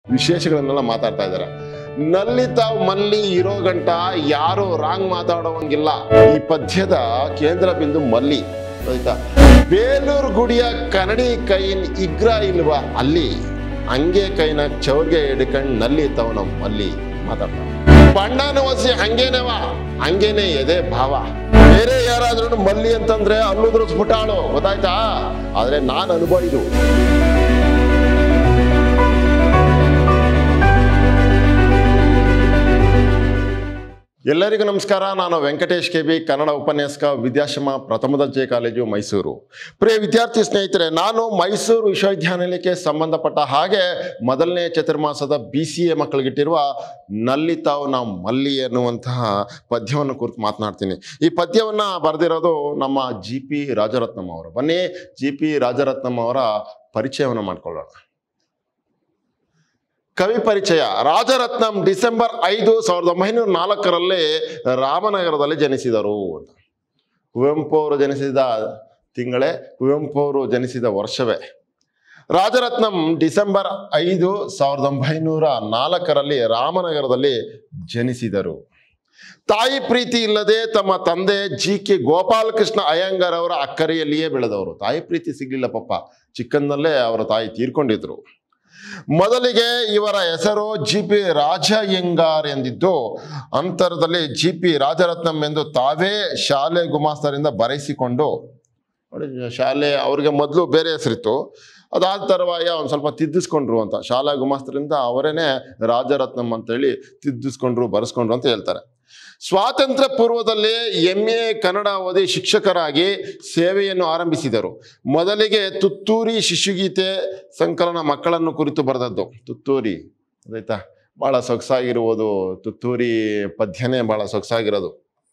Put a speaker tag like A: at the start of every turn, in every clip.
A: ವಿಶೇಷಗಳನ್ನೆಲ್ಲ ಮಾತಾಡ್ತಾ ಇದ್ದಾರೆ ನಲ್ಲಿ ತಾವ್ ಮಲ್ಲಿ ಇರೋ ಗಂಟ ಯಾರು ರಾಂಗ್ ಮಾತಾಡೋವಂಗಿಲ್ಲ ಈ ಪದ್ಯದ ಕೇಂದ್ರ ಬಿಂದು ಮಲ್ಲಿ ಆಯ್ತಾ ಬೇಲೂರು ಗುಡಿಯ ಕನ್ನಡಿ ಕೈನ್ ಇಗ್ರ ಇಲ್ವಾ ಅಲ್ಲಿ ಹಂಗೆ ಕೈನ ಚೌರ್ಗೆ ಹಿಡ್ಕಂಡ್ ನಲ್ಲಿ ತಾವ್ ನಮ್ ಮಲ್ಲಿ ಮಾತಾಡ್ತಾರೆ ಬಣ್ಣನ ಒಸಿ ಹಂಗೇನವ ಹಂಗೇನೆ ಎದೆ ಭಾವ ಬೇರೆ ಯಾರಾದ್ರೂ ಮಲ್ಲಿ ಅಂತಂದ್ರೆ ಅನ್ನುದ್ರ ಸ್ಫುಟಾಳು ಗೊತ್ತಾಯ್ತಾ ಆದ್ರೆ ನಾನ್ ಅನುಭವ ಇದು ಎಲ್ಲರಿಗೂ ನಮಸ್ಕಾರ ನಾನು ವೆಂಕಟೇಶ್ ಕೆ ಬಿ ಕನ್ನಡ ಉಪನ್ಯಾಸಕ ವಿದ್ಯಾಶ್ರಮ ಪ್ರಥಮ ದರ್ಜೆ ಕಾಲೇಜು ಮೈಸೂರು ಪ್ರಿಯ ವಿದ್ಯಾರ್ಥಿ ಸ್ನೇಹಿತರೆ ನಾನು ಮೈಸೂರು ವಿಶ್ವವಿದ್ಯಾನಿಲಯಕ್ಕೆ ಸಂಬಂಧಪಟ್ಟ ಹಾಗೆ ಮೊದಲನೇ ಚತುರ್ಮಾಸದ ಬಿ ಸಿ ಎ ಮಕ್ಕಳಿಗಿಟ್ಟಿರುವ ನಲ್ಲಿ ತಾವು ನಾವು ಮಲ್ಲಿ ಎನ್ನುವಂತಹ ಪದ್ಯವನ್ನು ಕುರಿತು ಮಾತನಾಡ್ತೀನಿ ಈ ಪದ್ಯವನ್ನು ಬರೆದಿರೋದು ನಮ್ಮ ಜಿ ಪಿ ರಾಜರತ್ನಂ ಅವರು ಬನ್ನಿ ಜಿ ಪಿ ರಾಜರತ್ನಂ ಅವರ ಪರಿಚಯವನ್ನು ಮಾಡ್ಕೊಳ್ಳೋಣ ಕವಿ ಪರಿಚಯ ರಾಜರತ್ನಂ ಡಿಸೆಂಬರ್ ಐದು ಸಾವಿರದ ಒಂಬೈನೂರ ನಾಲ್ಕರಲ್ಲಿ ರಾಮನಗರದಲ್ಲಿ ಜನಿಸಿದರು ಅಂತ ಕುವೆಂಪು ಅವರು ಜನಿಸಿದ ತಿಂಗಳೇ ಕುವೆಂಪು ಅವರು ಜನಿಸಿದ ವರ್ಷವೇ ರಾಜರತ್ನಂ ಡಿಸೆಂಬರ್ ಐದು ಸಾವಿರದ ಒಂಬೈನೂರ ನಾಲ್ಕರಲ್ಲಿ ರಾಮನಗರದಲ್ಲಿ ಜನಿಸಿದರು ತಾಯಿ ಪ್ರೀತಿ ಇಲ್ಲದೆ ತಮ್ಮ ತಂದೆ ಜಿ ಕೆ ಗೋಪಾಲಕೃಷ್ಣ ಅಯ್ಯಂಗಾರ್ ಅವರ ಅಕ್ಕರೆಯಲ್ಲಿಯೇ ಬೆಳೆದವರು ತಾಯಿ ಪ್ರೀತಿ ಸಿಗ್ಲಿಲ್ಲ ಪಪ್ಪ ಚಿಕ್ಕಂದಲ್ಲೇ ಅವರ ತಾಯಿ ತೀರ್ಕೊಂಡಿದ್ರು ಮೊದಲಿಗೆ ಇವರ ಹೆಸರು ಜಿ ಪಿ ರಾಜಯ್ಯಂಗಾರ್ ಎಂದಿದ್ದು ಅಂತರದಲ್ಲಿ ಜಿ ಪಿ ರಾಜರತ್ನಂ ಎಂದು ತಾವೇ ಶಾಲೆ ಗುಮಾಸ್ತರಿಂದ ಬರೆಸಿಕೊಂಡು ನೋಡಿ ಶಾಲೆ ಅವ್ರಿಗೆ ಮೊದಲು ಬೇರೆ ಹೆಸರಿತ್ತು ಅದಾದ ತರುವಾಯ ಒಂದು ಸ್ವಲ್ಪ ತಿದ್ದಿಸ್ಕೊಂಡ್ರು ಅಂತ ಶಾಲಾ ಗುಮಾಸ್ತರಿಂದ ಅವರೇನೆ ರಾಜರತ್ನಂ ಅಂತೇಳಿ ತಿದ್ದಿಸ್ಕೊಂಡ್ರು ಬರೆಸ್ಕೊಂಡ್ರು ಅಂತ ಹೇಳ್ತಾರೆ ಸ್ವಾತಂತ್ರ್ಯ ಪೂರ್ವದಲ್ಲೇ ಎಂ ಎ ಕನ್ನಡ ಓದಿ ಶಿಕ್ಷಕರಾಗಿ ಸೇವೆಯನ್ನು ಆರಂಭಿಸಿದರು ಮೊದಲಿಗೆ ತುತ್ತೂರಿ ಶಿಶುಗೀತೆ ಸಂಕಲನ ಮಕ್ಕಳನ್ನು ಕುರಿತು ಬರೆದದ್ದು ತುತ್ತೂರಿ ಆಯ್ತಾ ಬಹಳ ಸೊಗಸಾಗಿರುವುದು ತುತ್ತೂರಿ ಪದ್ಯನೇ ಬಹಳ ಸೊಗಸಾಗಿರೋದು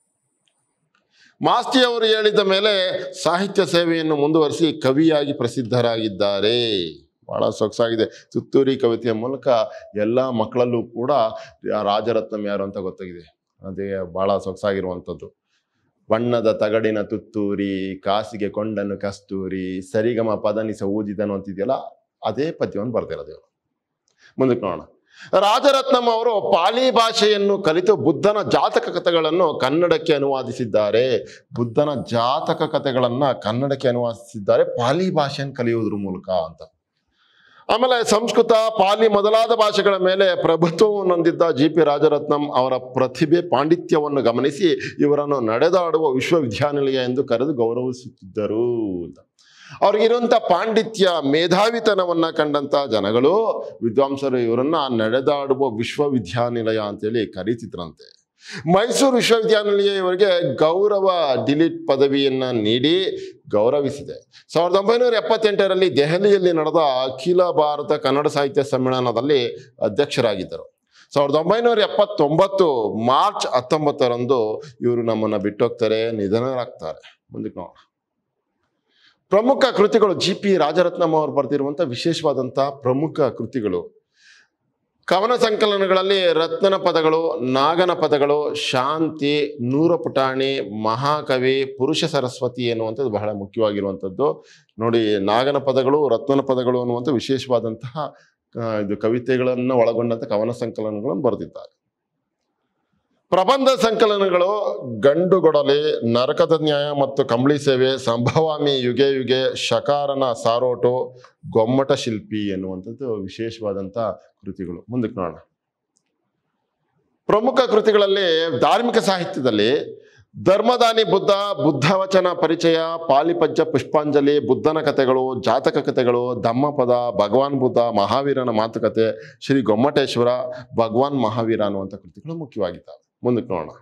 A: ಮಾಸ್ತಿ ಅವರು ಹೇಳಿದ ಮೇಲೆ ಸಾಹಿತ್ಯ ಸೇವೆಯನ್ನು ಮುಂದುವರಿಸಿ ಕವಿಯಾಗಿ ಪ್ರಸಿದ್ಧರಾಗಿದ್ದಾರೆ ಬಹಳ ಸೊಗಸಾಗಿದೆ ತುತ್ತೂರಿ ಕವಿತೆಯ ಮೂಲಕ ಎಲ್ಲ ಮಕ್ಕಳಲ್ಲೂ ಕೂಡ ರಾಜರತ್ನಂ ಯಾರು ಅಂತ ಗೊತ್ತಾಗಿದೆ ಅದೇ ಬಹಳ ಸೊಗಸಾಗಿರುವಂಥದ್ದು ಬಣ್ಣದ ತಗಡಿನ ತುತ್ತೂರಿ ಕಾಸಿಗೆ ಕೊಂಡನು ಕಸ್ತೂರಿ ಸರಿಗಮ ಪದನಿಸ ಊದಿದನು ಅಂತಿದೆಯಲ್ಲ ಅದೇ ಪದ್ಯವನ್ನು ಬರ್ತಿರೋದು ಇವರು ಮುಂದಕ್ಕೆ ನೋಡೋಣ ರಾಜರತ್ನಂ ಅವರು ಪಾಲಿ ಭಾಷೆಯನ್ನು ಕಲಿತು ಬುದ್ಧನ ಜಾತಕ ಕಥೆಗಳನ್ನು ಕನ್ನಡಕ್ಕೆ ಅನುವಾದಿಸಿದ್ದಾರೆ ಬುದ್ಧನ ಜಾತಕ ಕಥೆಗಳನ್ನ ಕನ್ನಡಕ್ಕೆ ಅನುವಾದಿಸಿದ್ದಾರೆ ಪಾಲಿ ಭಾಷೆಯನ್ನು ಕಲಿಯುವುದ್ರ ಮೂಲಕ ಅಂತ ಆಮೇಲೆ ಸಂಸ್ಕೃತ ಪಾಲಿ ಮೊದಲಾದ ಭಾಷೆಗಳ ಮೇಲೆ ಪ್ರಭುತ್ವವನ್ನು ಹೊಂದಿದ್ದ ಜಿ ಪಿ ರಾಜರತ್ನಂ ಅವರ ಪ್ರತಿಭೆ ಪಾಂಡಿತ್ಯವನ್ನು ಗಮನಿಸಿ ಇವರನ್ನು ನಡೆದಾಡುವ ವಿಶ್ವವಿದ್ಯಾನಿಲಯ ಎಂದು ಕರೆದು ಗೌರವಿಸುತ್ತಿದ್ದರು ಅಂತ ಅವ್ರಿಗಿರುವಂಥ ಪಾಂಡಿತ್ಯ ಮೇಧಾವಿತನವನ್ನ ಕಂಡಂತ ಜನಗಳು ವಿದ್ವಾಂಸರು ಇವರನ್ನ ನಡೆದಾಡುವ ವಿಶ್ವವಿದ್ಯಾನಿಲಯ ಅಂತೇಳಿ ಕರೀತಿದ್ರಂತೆ ಮೈಸೂರು ವಿಶ್ವವಿದ್ಯಾನಿಲಯ ಇವರಿಗೆ ಗೌರವ ಡಿಲಿಟ್ ಪದವಿಯನ್ನ ನೀಡಿ ಗೌರವಿಸಿದೆ ಸಾವಿರದ ಒಂಬೈನೂರ ಎಪ್ಪತ್ತೆಂಟರಲ್ಲಿ ದೆಹಲಿಯಲ್ಲಿ ನಡೆದ ಅಖಿಲ ಭಾರತ ಕನ್ನಡ ಸಾಹಿತ್ಯ ಸಮ್ಮೇಳನದಲ್ಲಿ ಅಧ್ಯಕ್ಷರಾಗಿದ್ದರು ಸಾವಿರದ ಒಂಬೈನೂರ ಎಪ್ಪತ್ತೊಂಬತ್ತು ಮಾರ್ಚ್ ಹತ್ತೊಂಬತ್ತರಂದು ಇವರು ನಮ್ಮನ್ನು ಬಿಟ್ಟೋಗ್ತಾರೆ ನಿಧನರಾಗ್ತಾರೆ ಮುಂದಕ್ಕೆ ನೋಡೋಣ ಪ್ರಮುಖ ಕೃತಿಗಳು ಜಿ ಪಿ ರಾಜರತ್ನಂ ಅವರು ಬರೆದಿರುವಂಥ ವಿಶೇಷವಾದಂಥ ಪ್ರಮುಖ ಕೃತಿಗಳು ಕವನ ಸಂಕಲನಗಳಲ್ಲಿ ರತ್ನನ ಪದಗಳು ನಾಗನ ಪದಗಳು ಶಾಂತಿ ನೂರ ಪುಟಾಣಿ ಮಹಾಕವಿ ಪುರುಷ ಸರಸ್ವತಿ ಎನ್ನುವಂಥದ್ದು ಬಹಳ ಮುಖ್ಯವಾಗಿರುವಂಥದ್ದು ನೋಡಿ ನಾಗನ ಪದಗಳು ರತ್ನನ ಪದಗಳು ಅನ್ನುವಂಥ ವಿಶೇಷವಾದಂತಹ ಆ, ಇದು ಕವಿತೆಗಳನ್ನು ಒಳಗೊಂಡಂಥ ಕವನ ಸಂಕಲನಗಳನ್ನು ಬರೆದಿದ್ದಾರೆ ಪ್ರಬಂಧ ಸಂಕಲನಗಳು ಗಂಡುಗೊಡಲಿ ನರಕದ ನ್ಯಾಯ ಮತ್ತು ಕಂಬಳಿ ಸೇವೆ ಸಂಭವಾಮಿ ಯುಗೆ ಯುಗೆ ಶಕಾರನ ಸಾರೋಟು ಗೊಮ್ಮಟ ಶಿಲ್ಪಿ ಎನ್ನುವಂಥದ್ದು ವಿಶೇಷವಾದಂಥ ಕೃತಿಗಳು ಮುಂದಕ್ಕೆ ನೋಡೋಣ ಪ್ರಮುಖ ಕೃತಿಗಳಲ್ಲಿ ಧಾರ್ಮಿಕ ಸಾಹಿತ್ಯದಲ್ಲಿ ಧರ್ಮದಾನಿ ಬುದ್ಧ ಬುದ್ಧವಚನ ಪರಿಚಯ ಪಾಲಿಪಜ್ಜ ಪುಷ್ಪಾಂಜಲಿ ಬುದ್ಧನ ಕಥೆಗಳು ಜಾತಕ ಕಥೆಗಳು ಧಮ್ಮಪದ ಭಗವಾನ್ ಬುದ್ಧ ಮಹಾವೀರನ ಮಾತುಕತೆ ಶ್ರೀ ಗೊಮ್ಮಟೇಶ್ವರ ಭಗವಾನ್ ಮಹಾವೀರ ಅನ್ನುವಂಥ ಕೃತಿಗಳು ಮುಖ್ಯವಾಗಿದ್ದಾವೆ ಮುಂದಕ್ಕೆ ನೋಡೋಣ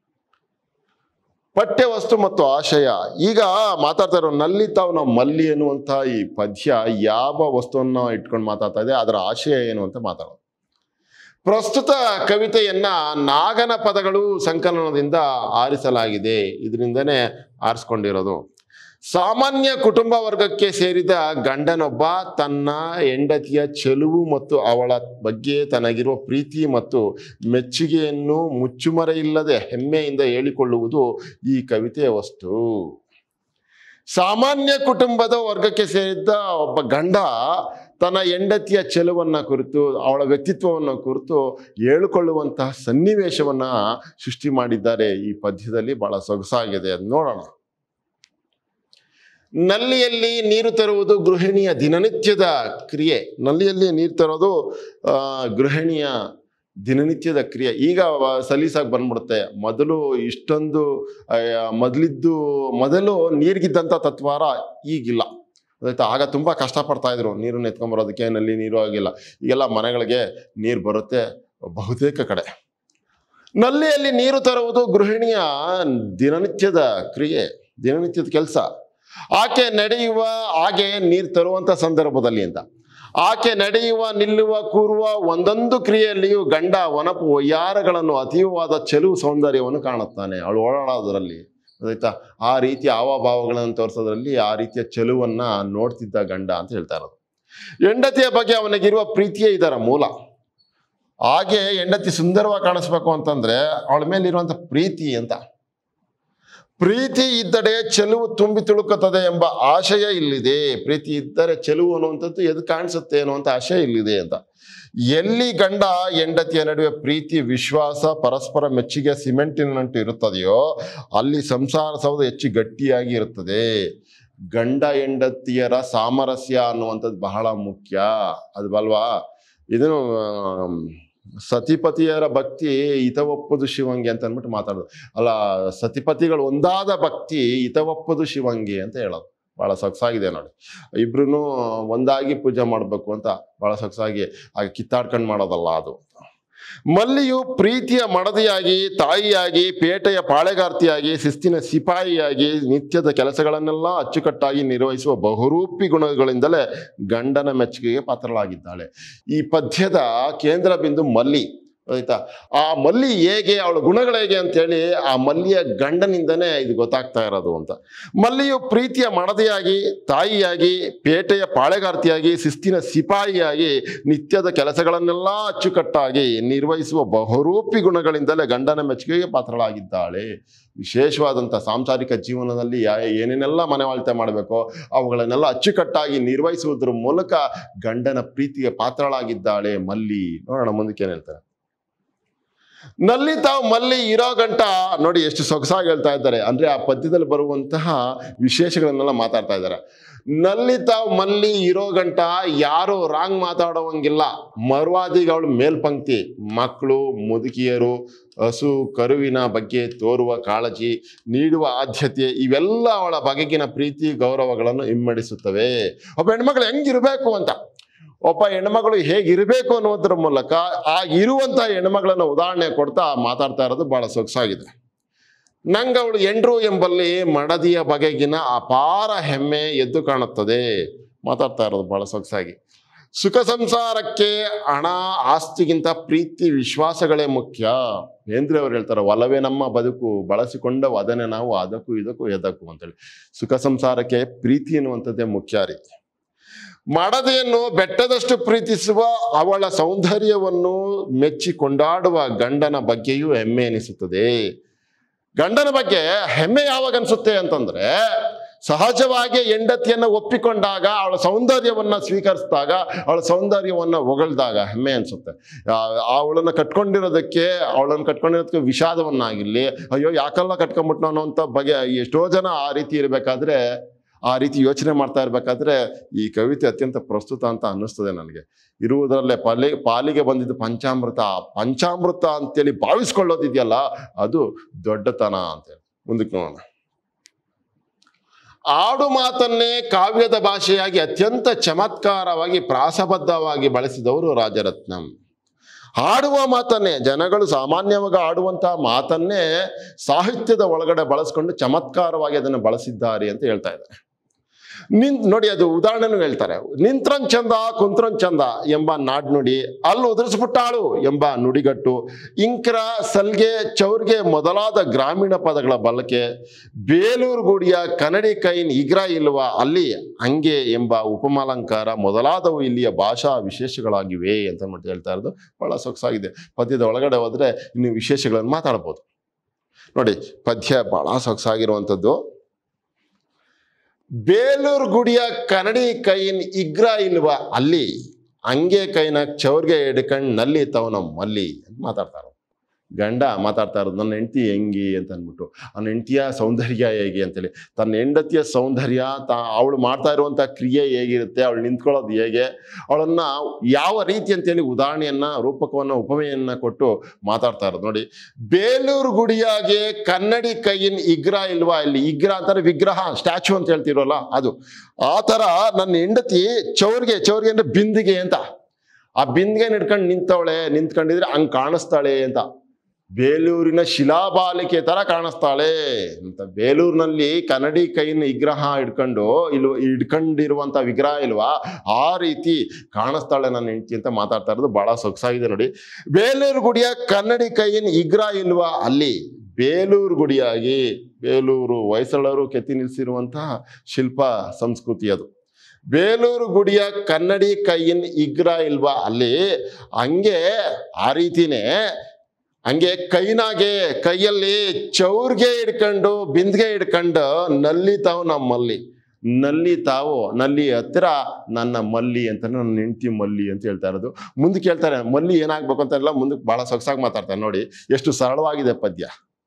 A: ಪಠ್ಯ ವಸ್ತು ಮತ್ತು ಆಶಯ ಈಗ ಮಾತಾಡ್ತಾ ಇರೋ ನಲ್ಲಿ ತಾವು ನಾವು ಮಲ್ಲಿ ಎನ್ನುವಂಥ ಈ ಪದ್ಯ ಯಾವ ವಸ್ತುವನ್ನ ಇಟ್ಕೊಂಡು ಮಾತಾಡ್ತಾ ಇದೆ ಅದರ ಆಶಯ ಏನು ಅಂತ ಮಾತಾಡೋದು ಪ್ರಸ್ತುತ ಕವಿತೆಯನ್ನ ನಾಗನ ಪದಗಳು ಸಂಕಲನದಿಂದ ಆರಿಸಲಾಗಿದೆ ಇದರಿಂದನೇ ಆರಿಸ್ಕೊಂಡಿರೋದು ಸಾಮಾನ್ಯ ಕುಟುಂಬ ವರ್ಗಕ್ಕೆ ಸೇರಿದ ಗಂಡನೊಬ್ಬ ತನ್ನ ಹೆಂಡತಿಯ ಚೆಲುವು ಮತ್ತು ಅವಳ ಬಗ್ಗೆ ತನಗಿರುವ ಪ್ರೀತಿ ಮತ್ತು ಮೆಚ್ಚುಗೆಯನ್ನು ಮುಚ್ಚುಮರೆ ಇಲ್ಲದೆ ಹೆಮ್ಮೆಯಿಂದ ಹೇಳಿಕೊಳ್ಳುವುದು ಈ ಕವಿತೆಯ ವಸ್ತು ಸಾಮಾನ್ಯ ಕುಟುಂಬದ ವರ್ಗಕ್ಕೆ ಸೇರಿದ್ದ ಒಬ್ಬ ಗಂಡ ತನ್ನ ಹೆಂಡತಿಯ ಚೆಲುವನ್ನ ಕುರಿತು ಅವಳ ವ್ಯಕ್ತಿತ್ವವನ್ನು ಕುರಿತು ಹೇಳಿಕೊಳ್ಳುವಂತಹ ಸನ್ನಿವೇಶವನ್ನ ಸೃಷ್ಟಿ ಮಾಡಿದ್ದಾರೆ ಈ ಪದ್ಯದಲ್ಲಿ ಬಹಳ ಸೊಗಸಾಗಿದೆ ಅದು ನೋಡೋಣ ನಲ್ಲಿಯಲ್ಲಿ ನೀರು ತರುವುದು ಗೃಹಿಣಿಯ ದಿನನಿತ್ಯದ ಕ್ರಿಯೆ ನಲ್ಲಿಯಲ್ಲಿ ನೀರು ತರೋದು ಆ, ಗೃಹಿಣಿಯ ದಿನನಿತ್ಯದ ಕ್ರಿಯೆ ಈಗ ವ- ಸಲೀಸಾಗಿ ಬಂದ್ಬಿಡುತ್ತೆ ಮೊದಲು ಇಷ್ಟೊಂದು ಆ, ಮೊದಲಿದ್ದು ಮೊದಲು ನೀರಿಗಿದ್ದಂಥ ತತ್ವಾರ ಈಗಿಲ್ಲ ಆಯ್ತಾ ಆಗ ತುಂಬ ಕಷ್ಟಪಡ್ತಾ ಇದ್ರು ನೀರನ್ನು ಎತ್ಕೊಂಬರೋದಕ್ಕೆ ನಲ್ಲಿ ನೀರು ಆಗಿಲ್ಲ ಈಗೆಲ್ಲ ಮನೆಗಳಿಗೆ ನೀರು ಬರುತ್ತೆ ಬಹುತೇಕ ಕಡೆ ನಲ್ಲಿಯಲ್ಲಿ ನೀರು ತರುವುದು ಗೃಹಿಣಿಯ ದಿನನಿತ್ಯದ ಕ್ರಿಯೆ ದಿನನಿತ್ಯದ ಕೆಲಸ ಆಕೆ ನಡೆಯುವ ಹಾಗೆ ನೀರು ತರುವಂತ ಸಂದರ್ಭದಲ್ಲಿ ಅಂತ ಆಕೆ ನಡೆಯುವ ನಿಲ್ಲುವ ಕೂರುವ ಒಂದೊಂದು ಕ್ರಿಯೆಯಲ್ಲಿಯೂ ಗಂಡ ವನಪು ವಯ್ಯಾರಗಳನ್ನು ಅತೀವವಾದ ಚೆಲುವು ಸೌಂದರ್ಯವನ್ನು ಕಾಣುತ್ತಾನೆ ಅವಳು ಓಡಾಡೋದ್ರಲ್ಲಿ ಆಯ್ತಾ ಆ ರೀತಿಯ ಹಾವಭಾವಗಳನ್ನು ತೋರಿಸೋದ್ರಲ್ಲಿ ಆ ರೀತಿಯ ಚೆಲುವನ್ನ ನೋಡ್ತಿದ್ದ ಗಂಡ ಅಂತ ಹೇಳ್ತಾ ಇರೋದು ಹೆಂಡತಿಯ ಬಗ್ಗೆ ಅವನಿಗಿರುವ ಪ್ರೀತಿಯೇ ಇದರ ಮೂಲ ಹಾಗೆ ಹೆಂಡತಿ ಸುಂದರವಾಗಿ ಕಾಣಿಸ್ಬೇಕು ಅಂತಂದ್ರೆ ಅವಳ ಮೇಲಿರುವಂತ ಪ್ರೀತಿ ಅಂತ ಪ್ರೀತಿ ಇದ್ದಡೆ ಚೆಲುವು ತುಂಬಿ ತುಳುಕುತ್ತದೆ ಎಂಬ ಆಶಯ ಇಲ್ಲಿದೆ ಪ್ರೀತಿ ಇದ್ದರೆ ಚೆಲುವು ಅನ್ನುವಂಥದ್ದು ಎದು ಕಾಣಿಸುತ್ತೆ ಅನ್ನುವಂಥ ಆಶಯ ಇಲ್ಲಿದೆ ಅಂತ ಎಲ್ಲಿ ಗಂಡ ಹೆಂಡತಿಯ ನಡುವೆ ಪ್ರೀತಿ ವಿಶ್ವಾಸ ಪರಸ್ಪರ ಮೆಚ್ಚುಗೆ ಸಿಮೆಂಟಿನಂಟು ಇರುತ್ತದೆಯೋ ಅಲ್ಲಿ ಸಂಸಾರ ಸೌಧ ಹೆಚ್ಚು ಗಟ್ಟಿಯಾಗಿ ಇರುತ್ತದೆ ಗಂಡ ಹೆಂಡತಿಯರ ಸಾಮರಸ್ಯ ಅನ್ನುವಂಥದ್ದು ಬಹಳ ಮುಖ್ಯ ಅದು ಬಲ್ವಾ ಇದನ್ನು ಆಮ್, ಸತಿಪತಿಯರ ಭಕ್ತಿ ಹಿತವಪ್ಪದು ಶಿವಂಗಿ ಅಂತ ಅಂದ್ಬಿಟ್ಟು ಮಾತಾಡೋದು ಅಲ್ಲ ಸತಿಪತಿಗಳು ಒಂದಾದ ಭಕ್ತಿ ಹಿತವಪ್ಪದು ಶಿವಂಗಿ ಅಂತ ಹೇಳೋದು ಬಹಳ ಸೊಗಸಾಗಿದೆ ನೋಡಿ ಇಬ್ರು ಒಂದಾಗಿ ಪೂಜೆ ಮಾಡಬೇಕು ಅಂತ ಬಹಳ ಸೊಗಸಾಗಿ ಹಾಗೆ ಕಿತ್ತಾಡ್ಕೊಂಡು ಮಾಡೋದಲ್ಲ ಅದು ಮಲ್ಲಿಯು ಪ್ರೀತಿಯ ಮಡದಿಯಾಗಿ ತಾಯಿಯಾಗಿ ಪೇಟೆಯ ಪಾಳೆಗಾರ್ತಿಯಾಗಿ ಶಿಸ್ತಿನ ಸಿಪಾಯಿಯಾಗಿ ನಿತ್ಯದ ಕೆಲಸಗಳನ್ನೆಲ್ಲ ಅಚ್ಚುಕಟ್ಟಾಗಿ ನಿರ್ವಹಿಸುವ ಬಹುರೂಪಿ ಗುಣಗಳಿಂದಲೇ ಗಂಡನ ಮೆಚ್ಚುಗೆಗೆ ಪಾತ್ರಳಾಗಿದ್ದಾಳೆ ಈ ಪದ್ಯದ ಕೇಂದ್ರ ಬಿಂದು ಮಲ್ಲಿ ಆಯ್ತಾ ಆ ಮಲ್ಲಿ ಹೇಗೆ ಅವಳ ಗುಣಗಳು ಹೇಗೆ ಅಂತೇಳಿ ಆ ಮಲ್ಲಿಯ ಗಂಡನಿಂದನೇ ಇದು ಗೊತ್ತಾಗ್ತಾ ಇರೋದು ಅಂತ ಮಲ್ಲಿಯು ಪ್ರೀತಿಯ ಮಡದಿಯಾಗಿ ತಾಯಿಯಾಗಿ ಪೇಟೆಯ ಪಾಳೆಗಾರ್ತಿಯಾಗಿ ಶಿಸ್ತಿನ ಸಿಪಾಯಿಯಾಗಿ ನಿತ್ಯದ ಕೆಲಸಗಳನ್ನೆಲ್ಲ ಅಚ್ಚುಕಟ್ಟಾಗಿ ನಿರ್ವಹಿಸುವ ಬಹುರೂಪಿ ಗುಣಗಳಿಂದಲೇ ಗಂಡನ ಮೆಚ್ಚುಗೆಗೆ ಪಾತ್ರಳಾಗಿದ್ದಾಳೆ ವಿಶೇಷವಾದಂಥ ಸಾಂಸಾರಿಕ ಜೀವನದಲ್ಲಿ ಯಾ ಏನೇನೆಲ್ಲ ಮನೆವಾಳ್ತೆ ಮಾಡಬೇಕೋ ಅವುಗಳನ್ನೆಲ್ಲ ಅಚ್ಚುಕಟ್ಟಾಗಿ ನಿರ್ವಹಿಸುವುದರ ಮೂಲಕ ಗಂಡನ ಪ್ರೀತಿಗೆ ಪಾತ್ರಳಾಗಿದ್ದಾಳೆ ಮಲ್ಲಿ ನೋಡೋಣ ಮುಂದಕ್ಕೆ ಏನ್ ಹೇಳ್ತಾರೆ ನಲ್ಲಿ ತಾವು ಮಲ್ಲಿ ಇರೋ ಗಂಟ ನೋಡಿ ಎಷ್ಟು ಸೊಗಸಾಗಿ ಹೇಳ್ತಾ ಇದ್ದಾರೆ ಅಂದ್ರೆ ಆ ಪದ್ಯದಲ್ಲಿ ಬರುವಂತಹ ವಿಶೇಷಗಳನ್ನೆಲ್ಲ ಮಾತಾಡ್ತಾ ಇದ್ದಾರೆ ನಲ್ಲಿ ತಾವು ಮಲ್ಲಿ ಇರೋ ಗಂಟ ಯಾರು ರಾಂಗ್ ಮಾತಾಡೋವಂಗಿಲ್ಲ ಮರ್ವಾದಿಗಳು ಮೇಲ್ಪಂಕ್ತಿ ಮಕ್ಕಳು ಮುದುಕಿಯರು ಹಸು ಕರುವಿನ ಬಗ್ಗೆ ತೋರುವ ಕಾಳಜಿ ನೀಡುವ ಆದ್ಯತೆ ಇವೆಲ್ಲ ಅವಳ ಬಗೆಗಿನ ಪ್ರೀತಿ ಗೌರವಗಳನ್ನು ಇಮ್ಮಡಿಸುತ್ತವೆ ಒಬ್ಬ ಹೆಣ್ಮಗಳು ಹೆಂಗಿರ್ಬೇಕು ಅಂತ ಒಬ್ಬ ಹೆಣ್ಮಗಳು ಹೇಗಿರಬೇಕು ಅನ್ನೋದ್ರ ಮೂಲಕ ಆ ಇರುವಂತಹ ಹೆಣ್ಮಗಳನ್ನ ಉದಾಹರಣೆ ಕೊಡ್ತಾ ಮಾತಾಡ್ತಾ ಇರೋದು ಬಹಳ ಸೊಗಸಾಗಿದೆ ನಂಗೆ ಅವಳು ಎಂಡ್ರು ಎಂಬಲ್ಲಿ ಮಡದಿಯ ಬಗೆಗಿನ ಅಪಾರ ಹೆಮ್ಮೆ ಎದ್ದು ಕಾಣುತ್ತದೆ ಮಾತಾಡ್ತಾ ಇರೋದು ಬಹಳ ಸೊಗಸಾಗಿ ಸುಖ ಸಂಸಾರಕ್ಕೆ ಹಣ ಆಸ್ತಿಗಿಂತ ಪ್ರೀತಿ ವಿಶ್ವಾಸಗಳೇ ಮುಖ್ಯ ಏಂದ್ರೆ ಅವ್ರು ಹೇಳ್ತಾರೆ ಒಲವೇ ನಮ್ಮ ಬದುಕು ಬಳಸಿಕೊಂಡ ಅದನ್ನೇ ನಾವು ಅದಕ್ಕೂ ಇದಕ್ಕೂ ಎದಕ್ಕೂ ಅಂತೇಳಿ ಸುಖ ಸಂಸಾರಕ್ಕೆ ಪ್ರೀತಿ ಎನ್ನುವಂಥದ್ದೇ ಮುಖ್ಯ ರೀತಿ ಮಡದೆಯನ್ನು ಬೆಟ್ಟದಷ್ಟು ಪ್ರೀತಿಸುವ ಅವಳ ಸೌಂದರ್ಯವನ್ನು ಮೆಚ್ಚಿ ಕೊಂಡಾಡುವ ಗಂಡನ ಬಗ್ಗೆಯೂ ಹೆಮ್ಮೆ ಎನಿಸುತ್ತದೆ ಗಂಡನ ಬಗ್ಗೆ ಹೆಮ್ಮೆ ಯಾವಾಗ ಅನ್ಸುತ್ತೆ ಅಂತಂದ್ರೆ ಸಹಜವಾಗಿ ಹೆಂಡತಿಯನ್ನ ಒಪ್ಪಿಕೊಂಡಾಗ ಅವಳ ಸೌಂದರ್ಯವನ್ನ ಸ್ವೀಕರಿಸಿದಾಗ ಅವಳ ಸೌಂದರ್ಯವನ್ನ ಹೊಗಳ್ದಾಗ ಹೆಮ್ಮೆ ಅನ್ಸುತ್ತೆ ಆ- ಅವಳನ್ನ ಕಟ್ಕೊಂಡಿರೋದಕ್ಕೆ ಅವಳನ್ನ ಕಟ್ಕೊಂಡಿರೋದಕ್ಕೆ ವಿಷಾದವನ್ನಾಗಿರ್ಲಿ ಅಯ್ಯೋ ಯಾಕೆಲ್ಲ ಕಟ್ಕೊಂಡ್ಬಿಟ್ನೋ ಅನ್ನೋಂಥ ಬಗೆ ಎಷ್ಟೋ ಜನ ಆ ರೀತಿ ಇರಬೇಕಾದ್ರೆ ಆ ರೀತಿ ಯೋಚನೆ ಮಾಡ್ತಾ ಇರ್ಬೇಕಾದ್ರೆ ಈ ಕವಿತೆ ಅತ್ಯಂತ ಪ್ರಸ್ತುತ ಅಂತ ಅನ್ನಿಸ್ತದೆ ನನಗೆ ಇರುವುದರಲ್ಲೇ ಪಾಲಿ ಪಾಲಿಗೆ ಬಂದಿದ್ದು ಪಂಚಾಮೃತ ಆ ಪಂಚಾಮೃತ ಅಂತೇಳಿ ಭಾವಿಸ್ಕೊಳ್ಳೋದಿದೆಯಲ್ಲ ಅದು ದೊಡ್ಡತನ ಅಂತೇಳಿ ಮುಂದಕ್ಕೆ ನೋಡೋಣ ಆಡು ಮಾತನ್ನೇ ಕಾವ್ಯದ ಭಾಷೆಯಾಗಿ ಅತ್ಯಂತ ಚಮತ್ಕಾರವಾಗಿ ಪ್ರಾಸಬದ್ಧವಾಗಿ ಬಳಸಿದವರು ರಾಜರತ್ನಂ ಆಡುವ ಮಾತನ್ನೇ ಜನಗಳು ಸಾಮಾನ್ಯವಾಗಿ ಆಡುವಂತಹ ಮಾತನ್ನೇ ಸಾಹಿತ್ಯದ ಒಳಗಡೆ ಬಳಸ್ಕೊಂಡು ಚಮತ್ಕಾರವಾಗಿ ಅದನ್ನು ಬಳಸಿದ್ದಾರೆ ಅಂತ ಹೇಳ್ತಾ ಇದ್ದಾರೆ ನಿನ್ ನೋಡಿ ಅದು ಉದಾಹರಣೆನೂ ಹೇಳ್ತಾರೆ ನಿಂತ್ರನ್ ಚಂದ ಕುಂತ್ರನ್ ಚಂದ ಎಂಬ ನಾಡ್ನುಡಿ ಅಲ್ಲಿ ಉದುರಿಸ್ಬಿಟ್ಟಾಳು ಎಂಬ ನುಡಿಗಟ್ಟು ಇಂಕ್ರ ಸಲ್ಗೆ ಚೌರ್ಗೆ ಮೊದಲಾದ ಗ್ರಾಮೀಣ ಪದಗಳ ಬಳಕೆ ಬೇಲೂರು ಗುಡಿಯ ಕನ್ನಡಿ ಕೈನ್ ಇಗ್ರ ಇಲ್ವ ಅಲ್ಲಿ ಹಂಗೆ ಎಂಬ ಉಪಮಾಲಂಕಾರ ಮೊದಲಾದವು ಇಲ್ಲಿಯ ಭಾಷಾ ವಿಶೇಷಗಳಾಗಿವೆ ಅಂತ ಅಂದ್ಬಿಟ್ಟು ಹೇಳ್ತಾ ಇರೋದು ಬಹಳ ಸೊಗಸಾಗಿದೆ ಪದ್ಯದ ಒಳಗಡೆ ಹೋದ್ರೆ ಇನ್ನು ವಿಶೇಷಗಳನ್ನು ಮಾತಾಡ್ಬೋದು ನೋಡಿ ಪದ್ಯ ಬಹಳ ಸೊಗಸಾಗಿರುವಂಥದ್ದು ಬೇಲೂರು ಗುಡಿಯ ಕನ್ನಡಿ ಕೈಯಿನ ಇಗ್ರ ಇಲ್ವಾ ಅಲ್ಲಿ ಹಂಗೆ ಕೈನ ಚೌರ್ಗೆ ಹಿಡ್ಕಂಡ್ ನಲ್ಲಿ ತವನ ಮಲ್ಲಿ ಅಂತ ಮಾತಾಡ್ತಾರ ಗಂಡ ಮಾತಾಡ್ತಾ ಇರೋದು ನನ್ನ ಹೆಂಡತಿ ಹೆಂಗಿ ಅಂತ ಅಂದ್ಬಿಟ್ಟು ನನ್ನ ಹೆಂಡತಿಯ ಸೌಂದರ್ಯ ಹೇಗೆ ಅಂತೇಳಿ ತನ್ನ ಹೆಂಡತಿಯ ಸೌಂದರ್ಯ ತಾ ಅವಳು ಮಾಡ್ತಾ ಇರುವಂಥ ಕ್ರಿಯೆ ಹೇಗಿರುತ್ತೆ ಅವಳು ನಿಂತ್ಕೊಳ್ಳೋದು ಹೇಗೆ ಅವಳನ್ನ ಯಾವ ರೀತಿ ಅಂತೇಳಿ ಉದಾಹರಣೆಯನ್ನ ರೂಪಕವನ್ನ ಉಪಮೆಯನ್ನ ಕೊಟ್ಟು ಮಾತಾಡ್ತಾ ಇರೋದು ನೋಡಿ ಬೇಲೂರು ಗುಡಿಯಾಗೆ ಕನ್ನಡಿ ಕೈಯಿನ ಇಗ್ರ ಇಲ್ವಾ ಇಲ್ಲಿ ಇಗ್ರ ಅಂತಾರೆ ವಿಗ್ರಹ ಸ್ಟ್ಯಾಚು ಅಂತ ಹೇಳ್ತಿರೋಲ್ಲ ಅದು ಆ ಥರ ನನ್ನ ಹೆಂಡತಿ ಚೌರ್ಗೆ ಚೌರ್ಗೆ ಅಂದ್ರೆ ಬಿಂದಿಗೆ ಅಂತ ಆ ಬಿಂದಿಗೆ ಹಿಡ್ಕೊಂಡು ನಿಂತವಳೆ ನಿಂತ್ಕೊಂಡಿದ್ರೆ ಹಂಗ್ ಕಾಣಿಸ್ತಾಳೆ ಅಂತ ಬೇಲೂರಿನ ಶಿಲಾಬಾಲಿಕೆ ತರ ಕಾಣಿಸ್ತಾಳೆ ಅಂತ ಬೇಲೂರಿನಲ್ಲಿ ಕನ್ನಡಿ ಕೈನ ವಿಗ್ರಹ ಹಿಡ್ಕೊಂಡು ಇಲ್ವ ಹಿಡ್ಕೊಂಡಿರುವಂತ ವಿಗ್ರಹ ಇಲ್ವಾ ಆ ರೀತಿ ಕಾಣಿಸ್ತಾಳೆ ನನ್ನ ಹೆಂಡತಿ ಅಂತ ಮಾತಾಡ್ತಾ ಇರೋದು ಬಹಳ ಸೊಗಸಾಗಿದೆ ನೋಡಿ ಬೇಲೂರು ಗುಡಿಯ ಕನ್ನಡಿ ಕೈಯಿನ ವಿಗ್ರಹ ಇಲ್ವಾ ಅಲ್ಲಿ ಬೇಲೂರು ಗುಡಿಯಾಗಿ ಬೇಲೂರು ಹೊಯ್ಸಳರು ಕೆತ್ತಿ ನಿಲ್ಲಿಸಿರುವಂತಹ ಶಿಲ್ಪ ಸಂಸ್ಕೃತಿ ಅದು ಬೇಲೂರು ಗುಡಿಯ ಕನ್ನಡಿ ಕೈಯಿನ ಇಗ್ರ ಇಲ್ವಾ ಅಲ್ಲಿ ಹಂಗೆ ಆ ರೀತಿನೇ ಹಂಗೆ ಕೈನಾಗೆ ಕೈಯಲ್ಲಿ ಚೌರ್ಗೆ ಹಿಡ್ಕೊಂಡು ಬಿಂದ್ಗೆ ಹಿಡ್ಕೊಂಡು ನಲ್ಲಿ ತಾವು ನಮ್ಮಲ್ಲಿ ನಲ್ಲಿ ತಾವು ನಲ್ಲಿ ಹತ್ತಿರ ನನ್ನ ಮಲ್ಲಿ ಅಂತ ನನ್ನ ಹೆಂಡತಿ ಮಲ್ಲಿ ಅಂತ ಹೇಳ್ತಾ ಇರೋದು ಮುಂದಕ್ಕೆ ಹೇಳ್ತಾರೆ ಮಲ್ಲಿ ಏನಾಗ್ಬೇಕು ಅಂತ ಎಲ್ಲ ಮುಂದಕ್ಕೆ ಬಹಳ ಸೊಗಸಾಗಿ ಮಾತಾಡ್ತಾರೆ ನೋಡಿ ಎಷ್ಟು ಸರಳವಾಗಿದೆ ಪದ್ಯ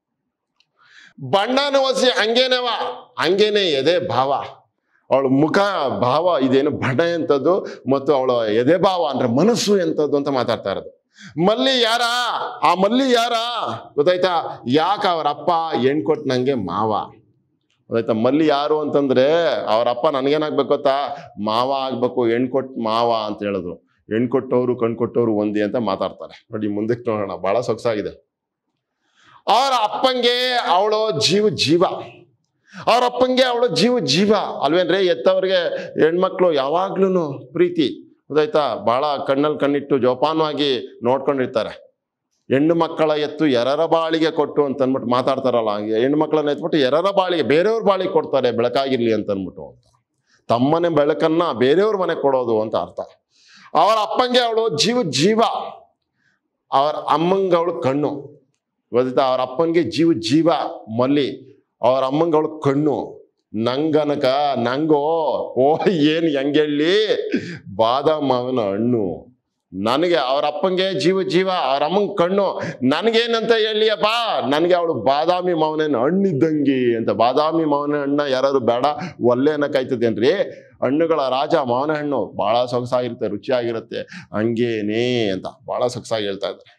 A: ಬಣ್ಣನ ಒಸಿ ಹಂಗೇನೆವ ಹಂಗೇನೆ ಎದೆ ಭಾವ ಅವಳ ಮುಖ ಭಾವ ಇದೇನು ಬಣ್ಣ ಎಂಥದ್ದು ಮತ್ತು ಅವಳ ಎದೆ ಭಾವ ಅಂದ್ರೆ ಮನಸ್ಸು ಎಂಥದ್ದು ಅಂತ ಮಾತಾಡ್ತಾ ಇರೋದು ಮಲ್ಲಿ ಯಾರ ಆ ಮಲ್ಲಿ ಯಾರ ಗೊತ್ತಾಯ್ತಾ ಯಾಕೆ ಅವ್ರ ಅಪ್ಪ ಹೆಣ್ ಕೊಟ್ಟು ನಂಗೆ ಮಾವ ಗೊತ್ತಾಯ್ತಾ ಮಲ್ಲಿ ಯಾರು ಅಂತಂದ್ರೆ ಅವ್ರ ಅಪ್ಪ ನನಗೇನಾಗ್ಬೇಕು ಗೊತ್ತಾ ಮಾವ ಆಗ್ಬೇಕು ಹೆಣ್ ಕೊಟ್ಟು ಮಾವ ಅಂತ ಹೇಳಿದ್ರು ಹೆಣ್ ಕೊಟ್ಟವ್ರು ಕಣ್ ಕೊಟ್ಟವ್ರು ಒಂದೇ ಅಂತ ಮಾತಾಡ್ತಾರೆ ನೋಡಿ ಮುಂದಕ್ಕೆ ನೋಡೋಣ ಬಹಳ ಸೊಗಸಾಗಿದೆ ಅವ್ರ ಅಪ್ಪಂಗೆ ಅವಳು ಜೀವ ಜೀವ ಅವ್ರ ಅಪ್ಪಂಗೆ ಅವಳು ಜೀವ ಜೀವ ಅಲ್ವೇನ್ರಿ ಎತ್ತವ್ರಿಗೆ ಹೆಣ್ಮಕ್ಳು ಯಾವಾಗ್ಲೂ ಪ್ರೀತಿ ಗೊತ್ತಾಯ್ತಾ ಬಹಳ ಕಣ್ಣಲ್ಲಿ ಕಣ್ಣಿಟ್ಟು ಜೋಪಾನವಾಗಿ ನೋಡ್ಕೊಂಡಿರ್ತಾರೆ ಹೆಣ್ಣು ಮಕ್ಕಳ ಎತ್ತು ಎರರ ಬಾಳಿಗೆ ಕೊಟ್ಟು ಅಂತ ಅಂದ್ಬಿಟ್ಟು ಮಾತಾಡ್ತಾರಲ್ಲ ಹಂಗೆ ಹೆಣ್ಣು ಮಕ್ಕಳನ್ನ ಎತ್ಬಿಟ್ಟು ಎರರ ಬಾಳಿಗೆ ಬೇರೆಯವ್ರ ಬಾಳಿಗೆ ಕೊಡ್ತಾರೆ ಬೆಳಕಾಗಿರ್ಲಿ ಅಂತ ಅಂದ್ಬಿಟ್ಟು ಅಂತ ತಮ್ಮನೆ ಬೆಳಕನ್ನ ಬೇರೆಯವ್ರ ಮನೆಗೆ ಕೊಡೋದು ಅಂತ ಅರ್ಥ ಅವರ ಅಪ್ಪಂಗೆ ಅವಳು ಜೀವ ಜೀವ ಅವ್ರ ಅಮ್ಮಂಗೆ ಅವಳು ಕಣ್ಣು ಗೊತ್ತಾಯ್ತಾ ಅವ್ರ ಅಪ್ಪನಿಗೆ ಜೀವ ಜೀವ ಮಲ್ಲಿ ಅವ್ರ ಅಮ್ಮಂಗೆ ಅವಳು ಕಣ್ಣು ನಂಗನಕ ನಂಗೋ ಓ ಏನು ಹೆಂಗೆಳ್ಳಿ ಬಾದಾಮ್ ಮಾವಿನ ಹಣ್ಣು ನನಗೆ ಅವ್ರ ಅಪ್ಪಂಗೆ ಜೀವ ಜೀವ ಅವ್ರ ಅಮ್ಮಂಗೆ ಕಣ್ಣು ನನಗೇನಂತ ಹೇಳಿಯಪ್ಪ ನನಗೆ ಅವಳು ಬಾದಾಮಿ ಮಾವನ ಹಣ್ಣಿದ್ದಂಗೆ ಅಂತ ಬಾದಾಮಿ ಮಾವನ ಹಣ್ಣ ಯಾರು ಬೇಡ ಒಲ್ಲೆ ಅನ್ನಕಾಯ್ತದೇನ್ರಿ ಹಣ್ಣುಗಳ ರಾಜ ಮಾವನ ಹಣ್ಣು ಬಹಳ ಸೊಗಸಾಗಿರುತ್ತೆ ರುಚಿಯಾಗಿರುತ್ತೆ ಹಂಗೇನೇ ಅಂತ ಬಹಳ ಸೊಗಸಾಗಿ ಹೇಳ್ತಾ ಇದ್ದಾರೆ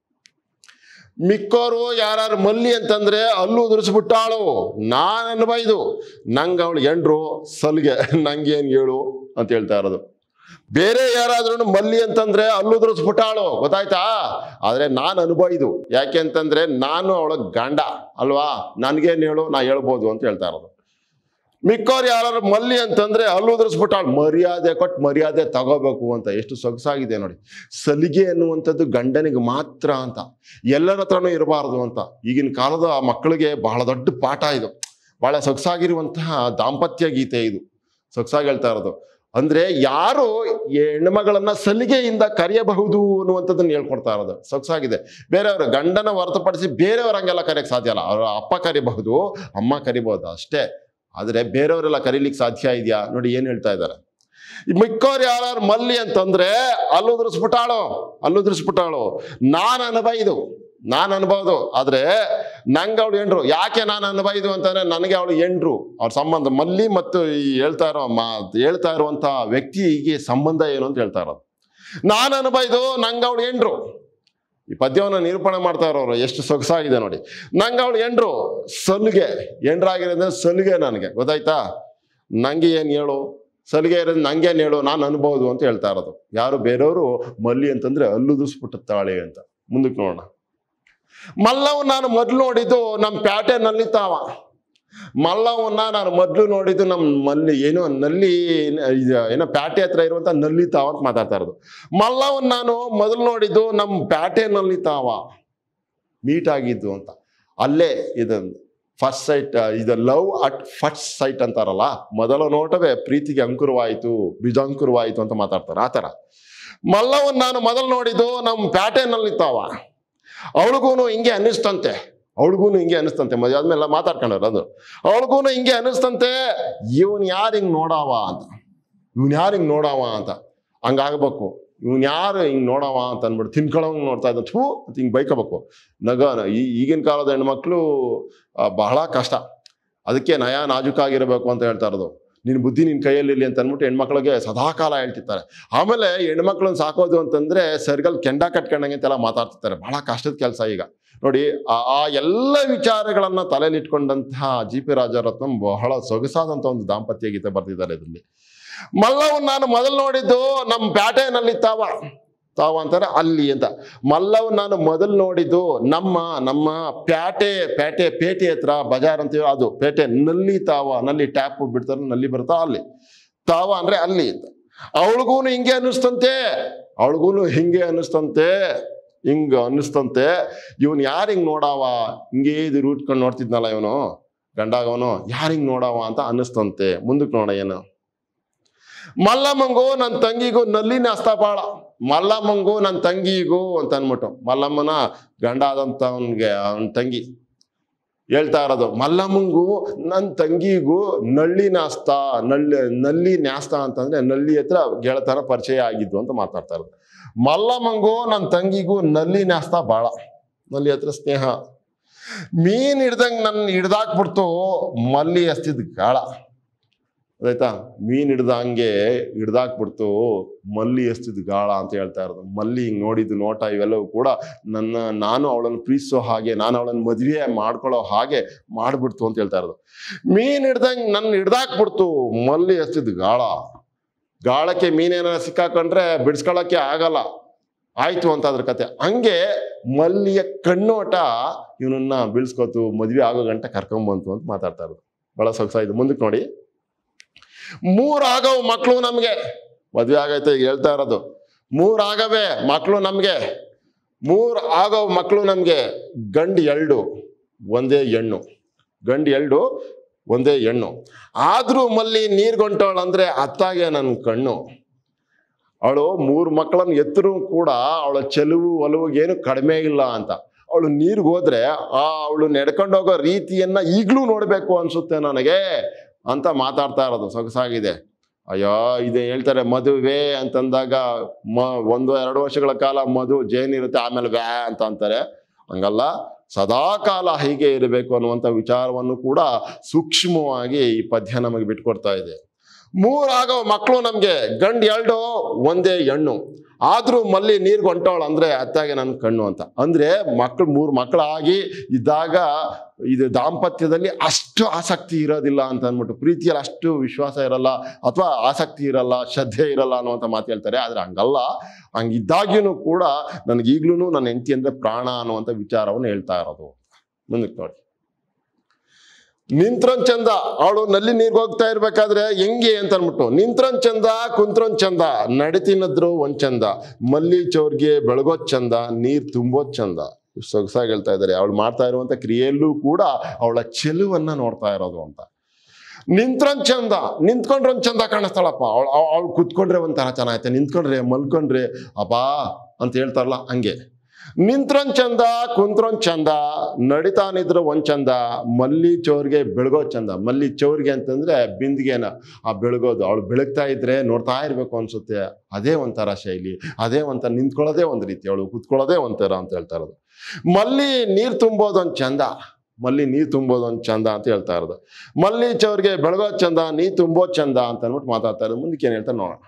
A: ಮಿಕ್ಕೋರು ಯಾರು ಮಲ್ಲಿ ಅಂತಂದ್ರೆ ಅಲ್ಲೂ ಉದುರಿಸ್ಬಿಟ್ಟಾಳು ನಾನು ಅನ್ಬೈದು ನಂಗೆ ಅವಳು ಎಂಡ್ರು ಸಲ್ಗೆ ನಂಗೇನು ಹೇಳು ಅಂತ ಹೇಳ್ತಾ ಇರೋದು ಬೇರೆ ಯಾರಾದ್ರೂ ಮಲ್ಲಿ ಅಂತಂದ್ರೆ ಅಲ್ಲುದುರಿಸ್ಬಿಟ್ಟಾಳು ಗೊತ್ತಾಯ್ತಾ ಆದ್ರೆ ನಾನು ಅನುಭವಿದು ಯಾಕೆ ಅಂತಂದ್ರೆ ನಾನು ಅವಳ ಗಂಡ ಅಲ್ವಾ ನನ್ಗೇನು ಹೇಳು ನಾ ಹೇಳ್ಬೋದು ಅಂತ ಹೇಳ್ತಾ ಇರೋದು ಮಿಕ್ಕವ್ರು ಯಾರು ಮಲ್ಲಿ ಅಂತಂದ್ರೆ ಅಲ್ಲುದುರಿಸ್ಬಿಟ್ಟಾಳು ಮರ್ಯಾದೆ ಕೊಟ್ಟು ಮರ್ಯಾದೆ ತಗೋಬೇಕು ಅಂತ ಎಷ್ಟು ಸೊಗಸಾಗಿದೆ ನೋಡಿ ಸಲಿಗೆ ಅನ್ನುವಂಥದ್ದು ಗಂಡನಿಗೆ ಮಾತ್ರ ಅಂತ ಎಲ್ಲರ ಹತ್ರನೂ ಇರಬಾರ್ದು ಅಂತ ಈಗಿನ ಕಾಲದ ಆ ಮಕ್ಕಳಿಗೆ ಬಹಳ ದೊಡ್ಡ ಪಾಠ ಇದು ಬಹಳ ಸೊಗಸಾಗಿರುವಂತಹ ದಾಂಪತ್ಯ ಗೀತೆ ಇದು ಸೊಗಸಾಗಿ ಹೇಳ್ತಾ ಇರೋದು ಅಂದ್ರೆ ಯಾರು ಈ ಹೆಣ್ಮಗಳನ್ನ ಸಲಿಗೆಯಿಂದ ಕರೆಯಬಹುದು ಅನ್ನುವಂಥದ್ದನ್ನ ಹೇಳ್ಕೊಡ್ತಾ ಇರೋದು ಸೊಗಸಾಗಿದೆ ಬೇರೆಯವರು ಗಂಡನ ಹೊರತುಪಡಿಸಿ ಬೇರೆಯವ್ರ ಹಂಗೆಲ್ಲ ಕರೆಯಕ್ಕೆ ಸಾಧ್ಯ ಇಲ್ಲ ಅವ್ರ ಅಪ್ಪ ಕರಿಬಹುದು ಅಮ್ಮ ಕರಿಬಹುದು ಅಷ್ಟೇ ಆದ್ರೆ ಬೇರೆಯವರೆಲ್ಲ ಕರೀಲಿಕ್ಕೆ ಸಾಧ್ಯ ಇದೆಯಾ ನೋಡಿ ಏನ್ ಹೇಳ್ತಾ ಇದ್ದಾರೆ ಈ ಮಿಕ್ಕವ್ರು ಯಾರು ಮಲ್ಲಿ ಅಂತಂದ್ರೆ ಅಲ್ಲುದ್ರಿಸ್ಬಿಟ್ಟಾಳು ಅಲ್ಲುದ್ರಿಸ್ಬಿಟ್ಟಾಳು ನಾನು ಅನುಭವಿದು ನಾನು ಅನ್ಬೋದು ಆದ್ರೆ ನಂಗೆ ಅವಳು ಎಂಡ್ರು ಯಾಕೆ ನಾನು ಅನ್ಭವಿದು ಅಂತಂದ್ರೆ ನನಗೆ ಅವಳು ಎಂಡ್ರು ಅವ್ರ ಸಂಬಂಧ ಮಲ್ಲಿ ಮತ್ತು ಈ ಹೇಳ್ತಾ ಇರೋ ಮಾ ಹೇಳ್ತಾ ಇರುವಂತ ವ್ಯಕ್ತಿಗೆ ಸಂಬಂಧ ಏನು ಅಂತ ಹೇಳ್ತಾ ಇರೋದು ನಾನು ಅನ್ಭವಿದು ನಂಗೆ ಅವಳು ಎಂಡ್ರು ಈ ಪದ್ಯವನ್ನು ನಿರೂಪಣೆ ಮಾಡ್ತಾ ಇರೋರು ಎಷ್ಟು ಸೊಗಸಾಗಿದೆ ನೋಡಿ ನಂಗೆ ಅವಳು ಎಂಡ್ರು ಸಲ್ಗೆ ಎಂಡ್ರಾಗಿರೋದ್ರೆ ಸಲ್ಗೆ ನನಗೆ ಗೊತ್ತಾಯ್ತಾ ನಂಗೆ ಏನು ಹೇಳು ಸಲಿಗೆ ಇರೋದು ನಂಗೇನು ಹೇಳು ನಾನು ಅನ್ಬೋದು ಅಂತ ಹೇಳ್ತಾ ಇರೋದು ಯಾರು ಬೇರೆಯವರು ಮಲ್ಲಿ ಅಂತಂದ್ರೆ ಅಲ್ಲುದಿಸ್ಬಿಟ್ಟುತ್ತಾಳೆ ಅಂತ ಮುಂದಕ್ಕೆ ನೋಡೋಣ ಮಲ್ಲವ್ ನಾನು ಮೊದಲು ನೋಡಿದ್ದು ನಮ್ಮ ಪ್ಯಾಟೆನಲ್ಲಿ ತಾವ ಮಲ್ಲವನ್ನ ನಾನು ಮೊದಲು ನೋಡಿದ್ದು ನಮ್ಮ ಮಲ್ಲಿ ಏನೋ ನಲ್ಲಿ ಇದು ಏನೋ ಪ್ಯಾಟೆ ಹತ್ರ ಇರುವಂತ ನಲ್ಲಿ ತಾವ ಅಂತ ಮಾತಾಡ್ತಾ ಇರೋದು ಮಲ್ಲವನ್ನ ನಾನು ಮೊದಲು ನೋಡಿದ್ದು ನಮ್ಮ ಪ್ಯಾಟೆನಲ್ಲಿ ತಾವ ಮೀಟ್ ಆಗಿದ್ದು ಅಂತ ಅಲ್ಲೇ ಇದೊಂದು ಫಸ್ಟ್ ಸೈಟ್ ಇದು ಲವ್ ಅಟ್ ಫಸ್ಟ್ ಸೈಟ್ ಅಂತಾರಲ್ಲ ಮೊದಲ ನೋಟವೇ ಪ್ರೀತಿಗೆ ಅಂಕುರವಾಯಿತು ಬೀಜಾಂಕುರವಾಯಿತು ಅಂತ ಮಾತಾಡ್ತಾರೆ ಆ ಥರ ಮಲ್ಲವನ್ನ ನಾನು ಮೊದಲು ನೋಡಿದ್ದು ನಮ್ಮ ಪ್ಯಾಟೆನಲ್ಲಿ ತಾವ ಅವಳಿಗೂ ಹಿಂಗೆ ಅನ್ನಿಸ್ತಂತೆ ಅವಳಿಗೂ ಹಿಂಗೆ ಅನಿಸ್ತಂತೆ ಮದುವೆ ಆದ್ಮೇಲೆ ಮಾತಾಡ್ಕೊಂಡವ್ರು ಅದು ಅವಳಿಗೂ ಹಿಂಗೆ ಅನಿಸ್ತಂತೆ ಇವನ್ ಯಾರು ಹಿಂಗ್ ನೋಡಾವ ಅಂತ ಇವನ್ ಯಾರು ಹಿಂಗ್ ನೋಡಾವ ಅಂತ ಹಂಗಾಗ್ಬೇಕು ಇವ್ನ್ ಯಾರು ಹಿಂಗ್ ನೋಡವ ಅಂತ ಅಂದ್ಬಿಟ್ಟು ತಿನ್ಕೊಳ್ಳೋಂಗ್ ನೋಡ್ತಾ ಇದ್ದ ಥೂ ಅಂತ ಹಿಂಗ್ ಬೈಕೋಬೇಕು ನಗ ಈ ಈಗಿನ ಕಾಲದ ಹೆಣ್ಮಕ್ಳು ಆ, ಬಹಳ ಕಷ್ಟ ಅದಕ್ಕೆ ನಯ ನಾಜುಕಾಗಿರ್ಬೇಕು ಅಂತ ಹೇಳ್ತಾ ಇರೋದು ನಿನ್ ಬುದ್ಧಿ ನಿನ್ ಕೈಯಲ್ಲಿರ್ಲಿ ಅಂತ ಅಂದ್ಬಿಟ್ಟು ಹೆಣ್ಮಕ್ಳಿಗೆ ಸದಾಕಾಲ ಹೇಳ್ತಿರ್ತಾರೆ ಆಮೇಲೆ ಹೆಣ್ಮಕ್ಳನ್ನ ಸಾಕೋದು ಅಂತಂದ್ರೆ ಸರ್ಗಲ್ ಕೆಂಡ ಕಟ್ಕೊಂಡಂಗೆ ಅಂತೆಲ್ಲ ಮಾತಾಡ್ತಿರ್ತಾರೆ ಬಹಳ ಕಷ್ಟದ ಕೆಲಸ ಈಗ ನೋಡಿ ಆ ಆ ಎಲ್ಲ ವಿಚಾರಗಳನ್ನ ತಲೆಯಲ್ಲಿ ಇಟ್ಕೊಂಡಂತಹ ಜಿ ಪಿ ರಾಜರತ್ನಂ ಬಹಳ ಸೊಗಸಾದಂತ ಒಂದು ದಾಂಪತ್ಯ ಗೀತೆ ಬರ್ತಿದ್ದಾರೆ ಇದರಲ್ಲಿ ಮಲ್ಲವನ್ ನಾನು ಮೊದಲು ನೋಡಿದ್ದು ನಮ್ಮ ಪ್ಯಾಟೆನಲ್ಲಿ ತಾವ ತಾವ ಅಂತಾರೆ ಅಲ್ಲಿ ಅಂತ ಮಲ್ಲವ್ ನಾನು ಮೊದಲು ನೋಡಿದ್ದು ನಮ್ಮ ನಮ್ಮ ಪ್ಯಾಟೆ ಪ್ಯಾಟೆ ಪೇಟೆ ಹತ್ರ ಬಜಾರ್ ಅಂತೀವಿ ಅದು ಪೇಟೆ ನಲ್ಲಿ ತಾವ ನಲ್ಲಿ ಟ್ಯಾಪ್ ಬಿಡ್ತಾರೆ ನಲ್ಲಿ ಬರ್ತಾ ಅಲ್ಲಿ ತಾವ ಅಂದ್ರೆ ಅಲ್ಲಿ ಅಂತ ಅವಳಿಗೂ ಹಿಂಗೆ ಅನ್ನಿಸ್ತಂತೆ ಅವಳಿಗೂ ಹಿಂಗೆ ಅನ್ನಿಸ್ತಂತೆ ಹಿಂಗ ಅನ್ನಿಸ್ತಂತೆ ಇವನ್ ಯಾರು ಹಿಂಗ್ ನೋಡಾವ ಹಿಂಗೆ ಇದು ರೂಟ್ಕೊಂಡು ನೋಡ್ತಿದ್ನಲ್ಲ ಇವನು ಗಂಡಾಗವನು ಯಾರು ಹಿಂಗ್ ನೋಡಾವ ಅಂತ ಅನ್ನಿಸ್ತಂತೆ ಮುಂದಕ್ಕೆ ನೋಡ ಏನು ಮಲ್ಲಮ್ಮಂಗೂ ನನ್ನ ತಂಗಿಗೂ ನಲ್ಲಿನ ಅಸ್ತಪಾಳ ಮಲ್ಲಮ್ಮಂಗೂ ನನ್ನ ತಂಗಿಗೂ ಅಂತ ಅನ್ಬಿಟ್ಟು ಮಲ್ಲಮ್ಮನ ಗಂಡ ಆದಂತ ಅವನ್ಗೆ ಅವನ ತಂಗಿ ಹೇಳ್ತಾ ಇರೋದು ಮಲ್ಲಮ್ಮಂಗೂ ನನ್ನ ತಂಗಿಗೂ ನಳ್ಳಿ ನಾಸ್ತ ನಳ್ಳಿ ನಲ್ಲಿ ನ್ಯಾಸ್ತ ಅಂತಂದ್ರೆ ನಲ್ಲಿ ಹತ್ರ ಗೆಳತನ ಪರಿಚಯ ಆಗಿದ್ದು ಅಂತ ಮಾತಾಡ್ತಾ ಇರೋದು ಮಲ್ಲಮ್ಮಂಗೂ ನನ್ನ ತಂಗಿಗೂ ನಲ್ಲಿ ನ್ಯಾಸ್ತ ಬಾಳ ನಲ್ಲಿ ಹತ್ರ ಸ್ನೇಹ ಮೀನ್ ಹಿಡ್ದಂಗ್ ನನ್ನ ಹಿಡ್ದಾಕ್ಬಿಡ್ತು ಮಲ್ಲಿ ಹಸ್ತಿದ್ ಗಾಳ ಆಯ್ತಾ ಮೀನ್ ಹಿಡ್ದ ಹಂಗೆ ಹಿಡ್ದಾಕ್ಬಿಡ್ತು ಮಲ್ಲಿ ಎಸ್ತಿದ್ ಗಾಳ ಅಂತ ಹೇಳ್ತಾ ಇರೋದು ಮಲ್ಲಿ ಹಿಂಗ್ ನೋಡಿದ್ದು ನೋಟ ಇವೆಲ್ಲವೂ ಕೂಡ ನನ್ನ ನಾನು ಅವಳನ್ನು ಪ್ರೀತಿಸೋ ಹಾಗೆ ನಾನು ಅವಳನ್ನು ಮದ್ವೆ ಮಾಡ್ಕೊಳ್ಳೋ ಹಾಗೆ ಮಾಡ್ಬಿಡ್ತು ಅಂತ ಹೇಳ್ತಾ ಇರೋದು ಮೀನ್ ಹಿಡ್ದಂಗ್ ನನ್ನ ಹಿಡ್ದಾಕ್ಬಿಡ್ತು ಮಲ್ಲಿ ಎಸ್ತಿದ್ ಗಾಳ ಗಾಳಕ್ಕೆ ಮೀನೇನಾರ ಸಿಕ್ಕಾಕೊಂಡ್ರೆ ಬಿಡಿಸ್ಕೊಳಕ್ಕೆ ಆಗಲ್ಲ ಆಯ್ತು ಅಂತ ಅದ್ರ ಕತೆ ಹಂಗೆ ಮಲ್ಲಿಯ ಕಣ್ಣೋಟ ಇವನನ್ನ ಬೀಳ್ಸ್ಕೊತು ಮದ್ವೆ ಆಗೋ ಗಂಟ ಕರ್ಕೊಂಬಂತು ಅಂತ ಮಾತಾಡ್ತಾ ಇರೋದು ಬಹಳ ಸೊಗಸಾಯ್ತು ಮುಂದಕ್ಕೆ ನೋಡಿ ಮೂರಾಗವು ಮಕ್ಕಳು ನಮ್ಗೆ ಮದ್ವೆ ಆಗೈತೆ ಈಗ ಹೇಳ್ತಾ ಇರೋದು ಮೂರಾಗವೆ ಮಕ್ಕಳು ನಮ್ಗೆ ಮೂರ್ ಆಗವ್ ಮಕ್ಕಳು ನಮ್ಗೆ ಗಂಡು ಎರಡು ಒಂದೇ ಹೆಣ್ಣು ಗಂಡು ಎರಡು ಒಂದೇ ಹೆಣ್ಣು ಆದ್ರೂ ಮಲ್ಲಿ ನೀರ್ಗೊಂಟವಳು ಅಂದ್ರೆ ಅತ್ತಾಗೆ ನನ್ನ ಕಣ್ಣು ಅವಳು ಮೂರು ಮಕ್ಕಳನ್ನ ಎತ್ತರೂ ಕೂಡ ಅವಳ ಚೆಲುವು ಒಲವು ಏನು ಕಡಿಮೆ ಇಲ್ಲ ಅಂತ ಅವಳು ನೀರ್ಗೆ ಹೋದ್ರೆ ಆ ಅವಳು ನಡ್ಕೊಂಡು ಹೋಗೋ ರೀತಿಯನ್ನ ಈಗ್ಲೂ ನೋಡ್ಬೇಕು ಅನ್ಸುತ್ತೆ ನನಗೆ ಅಂತ ಮಾತಾಡ್ತಾ ಇರೋದು ಸೊಗಸಾಗಿದೆ ಅಯ್ಯೋ ಇದು ಹೇಳ್ತಾರೆ ಮದುವೆ ಅಂತಂದಾಗ ಮ ಒಂದು ಎರಡು ವರ್ಷಗಳ ಕಾಲ ಮಧು ಜೇನ್ ಇರುತ್ತೆ ಆಮೇಲೆ ವ್ಯಾ ಅಂತ ಅಂತಾರೆ ಹಂಗಲ್ಲ ಸದಾ ಕಾಲ ಹೀಗೆ ಇರಬೇಕು ಅನ್ನುವಂಥ ವಿಚಾರವನ್ನು ಕೂಡ ಸೂಕ್ಷ್ಮವಾಗಿ ಈ ಪದ್ಯ ನಮಗೆ ಬಿಟ್ಕೊಡ್ತಾ ಇದೆ ಮೂರಾಗೋ ಮಕ್ಕಳು ನಮ್ಗೆ ಗಂಡು ಎರಡು ಒಂದೇ ಹೆಣ್ಣು ಆದ್ರೂ ಮಲ್ಲಿ ನೀರ್ಗೆ ಹೊಂಟವಳು ಅಂದ್ರೆ ಅತ್ತಾಗೆ ನನ್ನ ಕಣ್ಣು ಅಂತ ಅಂದ್ರೆ ಮಕ್ಕಳು ಮೂರು ಮಕ್ಕಳಾಗಿ ಇದ್ದಾಗ ಇದು ದಾಂಪತ್ಯದಲ್ಲಿ ಅಷ್ಟು ಆಸಕ್ತಿ ಇರೋದಿಲ್ಲ ಅಂತ ಅಂದ್ಬಿಟ್ಟು ಪ್ರೀತಿಯಲ್ಲಿ ಅಷ್ಟು ವಿಶ್ವಾಸ ಇರಲ್ಲ ಅಥವಾ ಆಸಕ್ತಿ ಇರಲ್ಲ ಶ್ರದ್ಧೆ ಇರಲ್ಲ ಅನ್ನುವಂಥ ಮಾತು ಹೇಳ್ತಾರೆ ಆದ್ರೆ ಹಂಗಲ್ಲ ಹಂಗಿದ್ದಾಗ್ಯೂ ಕೂಡ ನನಗೆ ಈಗ್ಲೂ ನನ್ನ ಹೆಂಡತಿ ಅಂದ್ರೆ ಪ್ರಾಣ ಅನ್ನುವಂಥ ವಿಚಾರವನ್ನು ಹೇಳ್ತಾ ಇರೋದು ಮುಂದಕ್ಕೆ ನೋಡಿ ನಿಂತ್ರನ್ ಚಂದ ಅವಳು ನಲ್ಲಿ ನೀರ್ಗೆ ಹೋಗ್ತಾ ಇರ್ಬೇಕಾದ್ರೆ ಹೆಂಗೆ ಅಂತ ಅನ್ಬಿಟ್ಟು ನಿಂತ್ರನ್ ಚಂದ ಕುಂತ್ರನ್ ಚಂದ ನಡಿತಿನದ್ರು ಒಂದ್ ಚಂದ ಮಲ್ಲಿ ಚೌರ್ಗೆ ಬೆಳಗೋದ್ ಚಂದ ನೀರ್ ತುಂಬೋದ್ ಚಂದ ಇಷ್ಟ್ ಸೊಗಸಾಗಿ ಹೇಳ್ತಾ ಇದ್ದಾರೆ ಅವಳು ಮಾಡ್ತಾ ಇರುವಂತ ಕ್ರಿಯೆಯಲ್ಲೂ ಕೂಡ ಅವಳ ಚೆಲುವನ್ನ ನೋಡ್ತಾ ಇರೋದು ಅಂತ ನಿಂತ್ರನ್ ಚಂದ ನಿಂತ್ಕೊಂಡ್ರೆ ಒಂದ್ ಚಂದ ಕಾಣಿಸ್ತಾಳಪ್ಪ ಅವಳು ಅವಳು ಕುತ್ಕೊಂಡ್ರೆ ಒಂಥರ ಚೆನ್ನಾಗೈತೆ ನಿಂತ್ಕೊಂಡ್ರೆ ಮಲ್ಕೊಂಡ್ರೆ ಅಬ್ಬಾ ಅಂತ ಹೇಳ್ತಾರಲ್ಲ ಹಂಗೆ ನಿಂತ್ರೊಂದ್ ಚಂದ ಕುಂತ್ರೊಂದ್ ಚಂದ ನಡಿತಾನಿದ್ರು ಒಂದ್ ಚಂದ ಮಲ್ಲಿ ಚೌರ್ಗೆ ಬೆಳಗೋ ಚಂದ ಮಲ್ಲಿ ಚೌರ್ಗೆ ಅಂತಂದ್ರೆ ಬಿಂದಿಗೆನ ಆ ಬೆಳಗೋದು ಅವಳು ಬೆಳಗ್ತಾ ಇದ್ರೆ ನೋಡ್ತಾ ಇರ್ಬೇಕು ಅನ್ಸುತ್ತೆ ಅದೇ ಒಂಥರ ಶೈಲಿ ಅದೇ ಒಂಥರ ನಿಂತ್ಕೊಳ್ಳೋದೇ ಒಂದ್ ರೀತಿ ಅವಳು ಕುತ್ಕೊಳ್ಳೋದೇ ಒಂಥರ ಅಂತ ಹೇಳ್ತಾ ಇರೋದು ಮಲ್ಲಿ ನೀರ್ ತುಂಬೋದೊಂದ್ ಚಂದ ಮಲ್ಲಿ ನೀರ್ ತುಂಬೋದೊಂದ್ ಚಂದ ಅಂತ ಹೇಳ್ತಾ ಇರೋದು ಮಲ್ಲಿ ಚೌರ್ಗೆ ಬೆಳಗೋದ್ ಚಂದ ನೀ ತುಂಬೋದ್ ಚಂದ ಅಂತ ಅಂದ್ಬಿಟ್ಟು ಮಾತಾಡ್ತಾ ಇರೋದು ಮುಂದಕ್ಕೆ ಏನ್ ಹೇಳ್ತಾರೆ ನೋಡೋಣ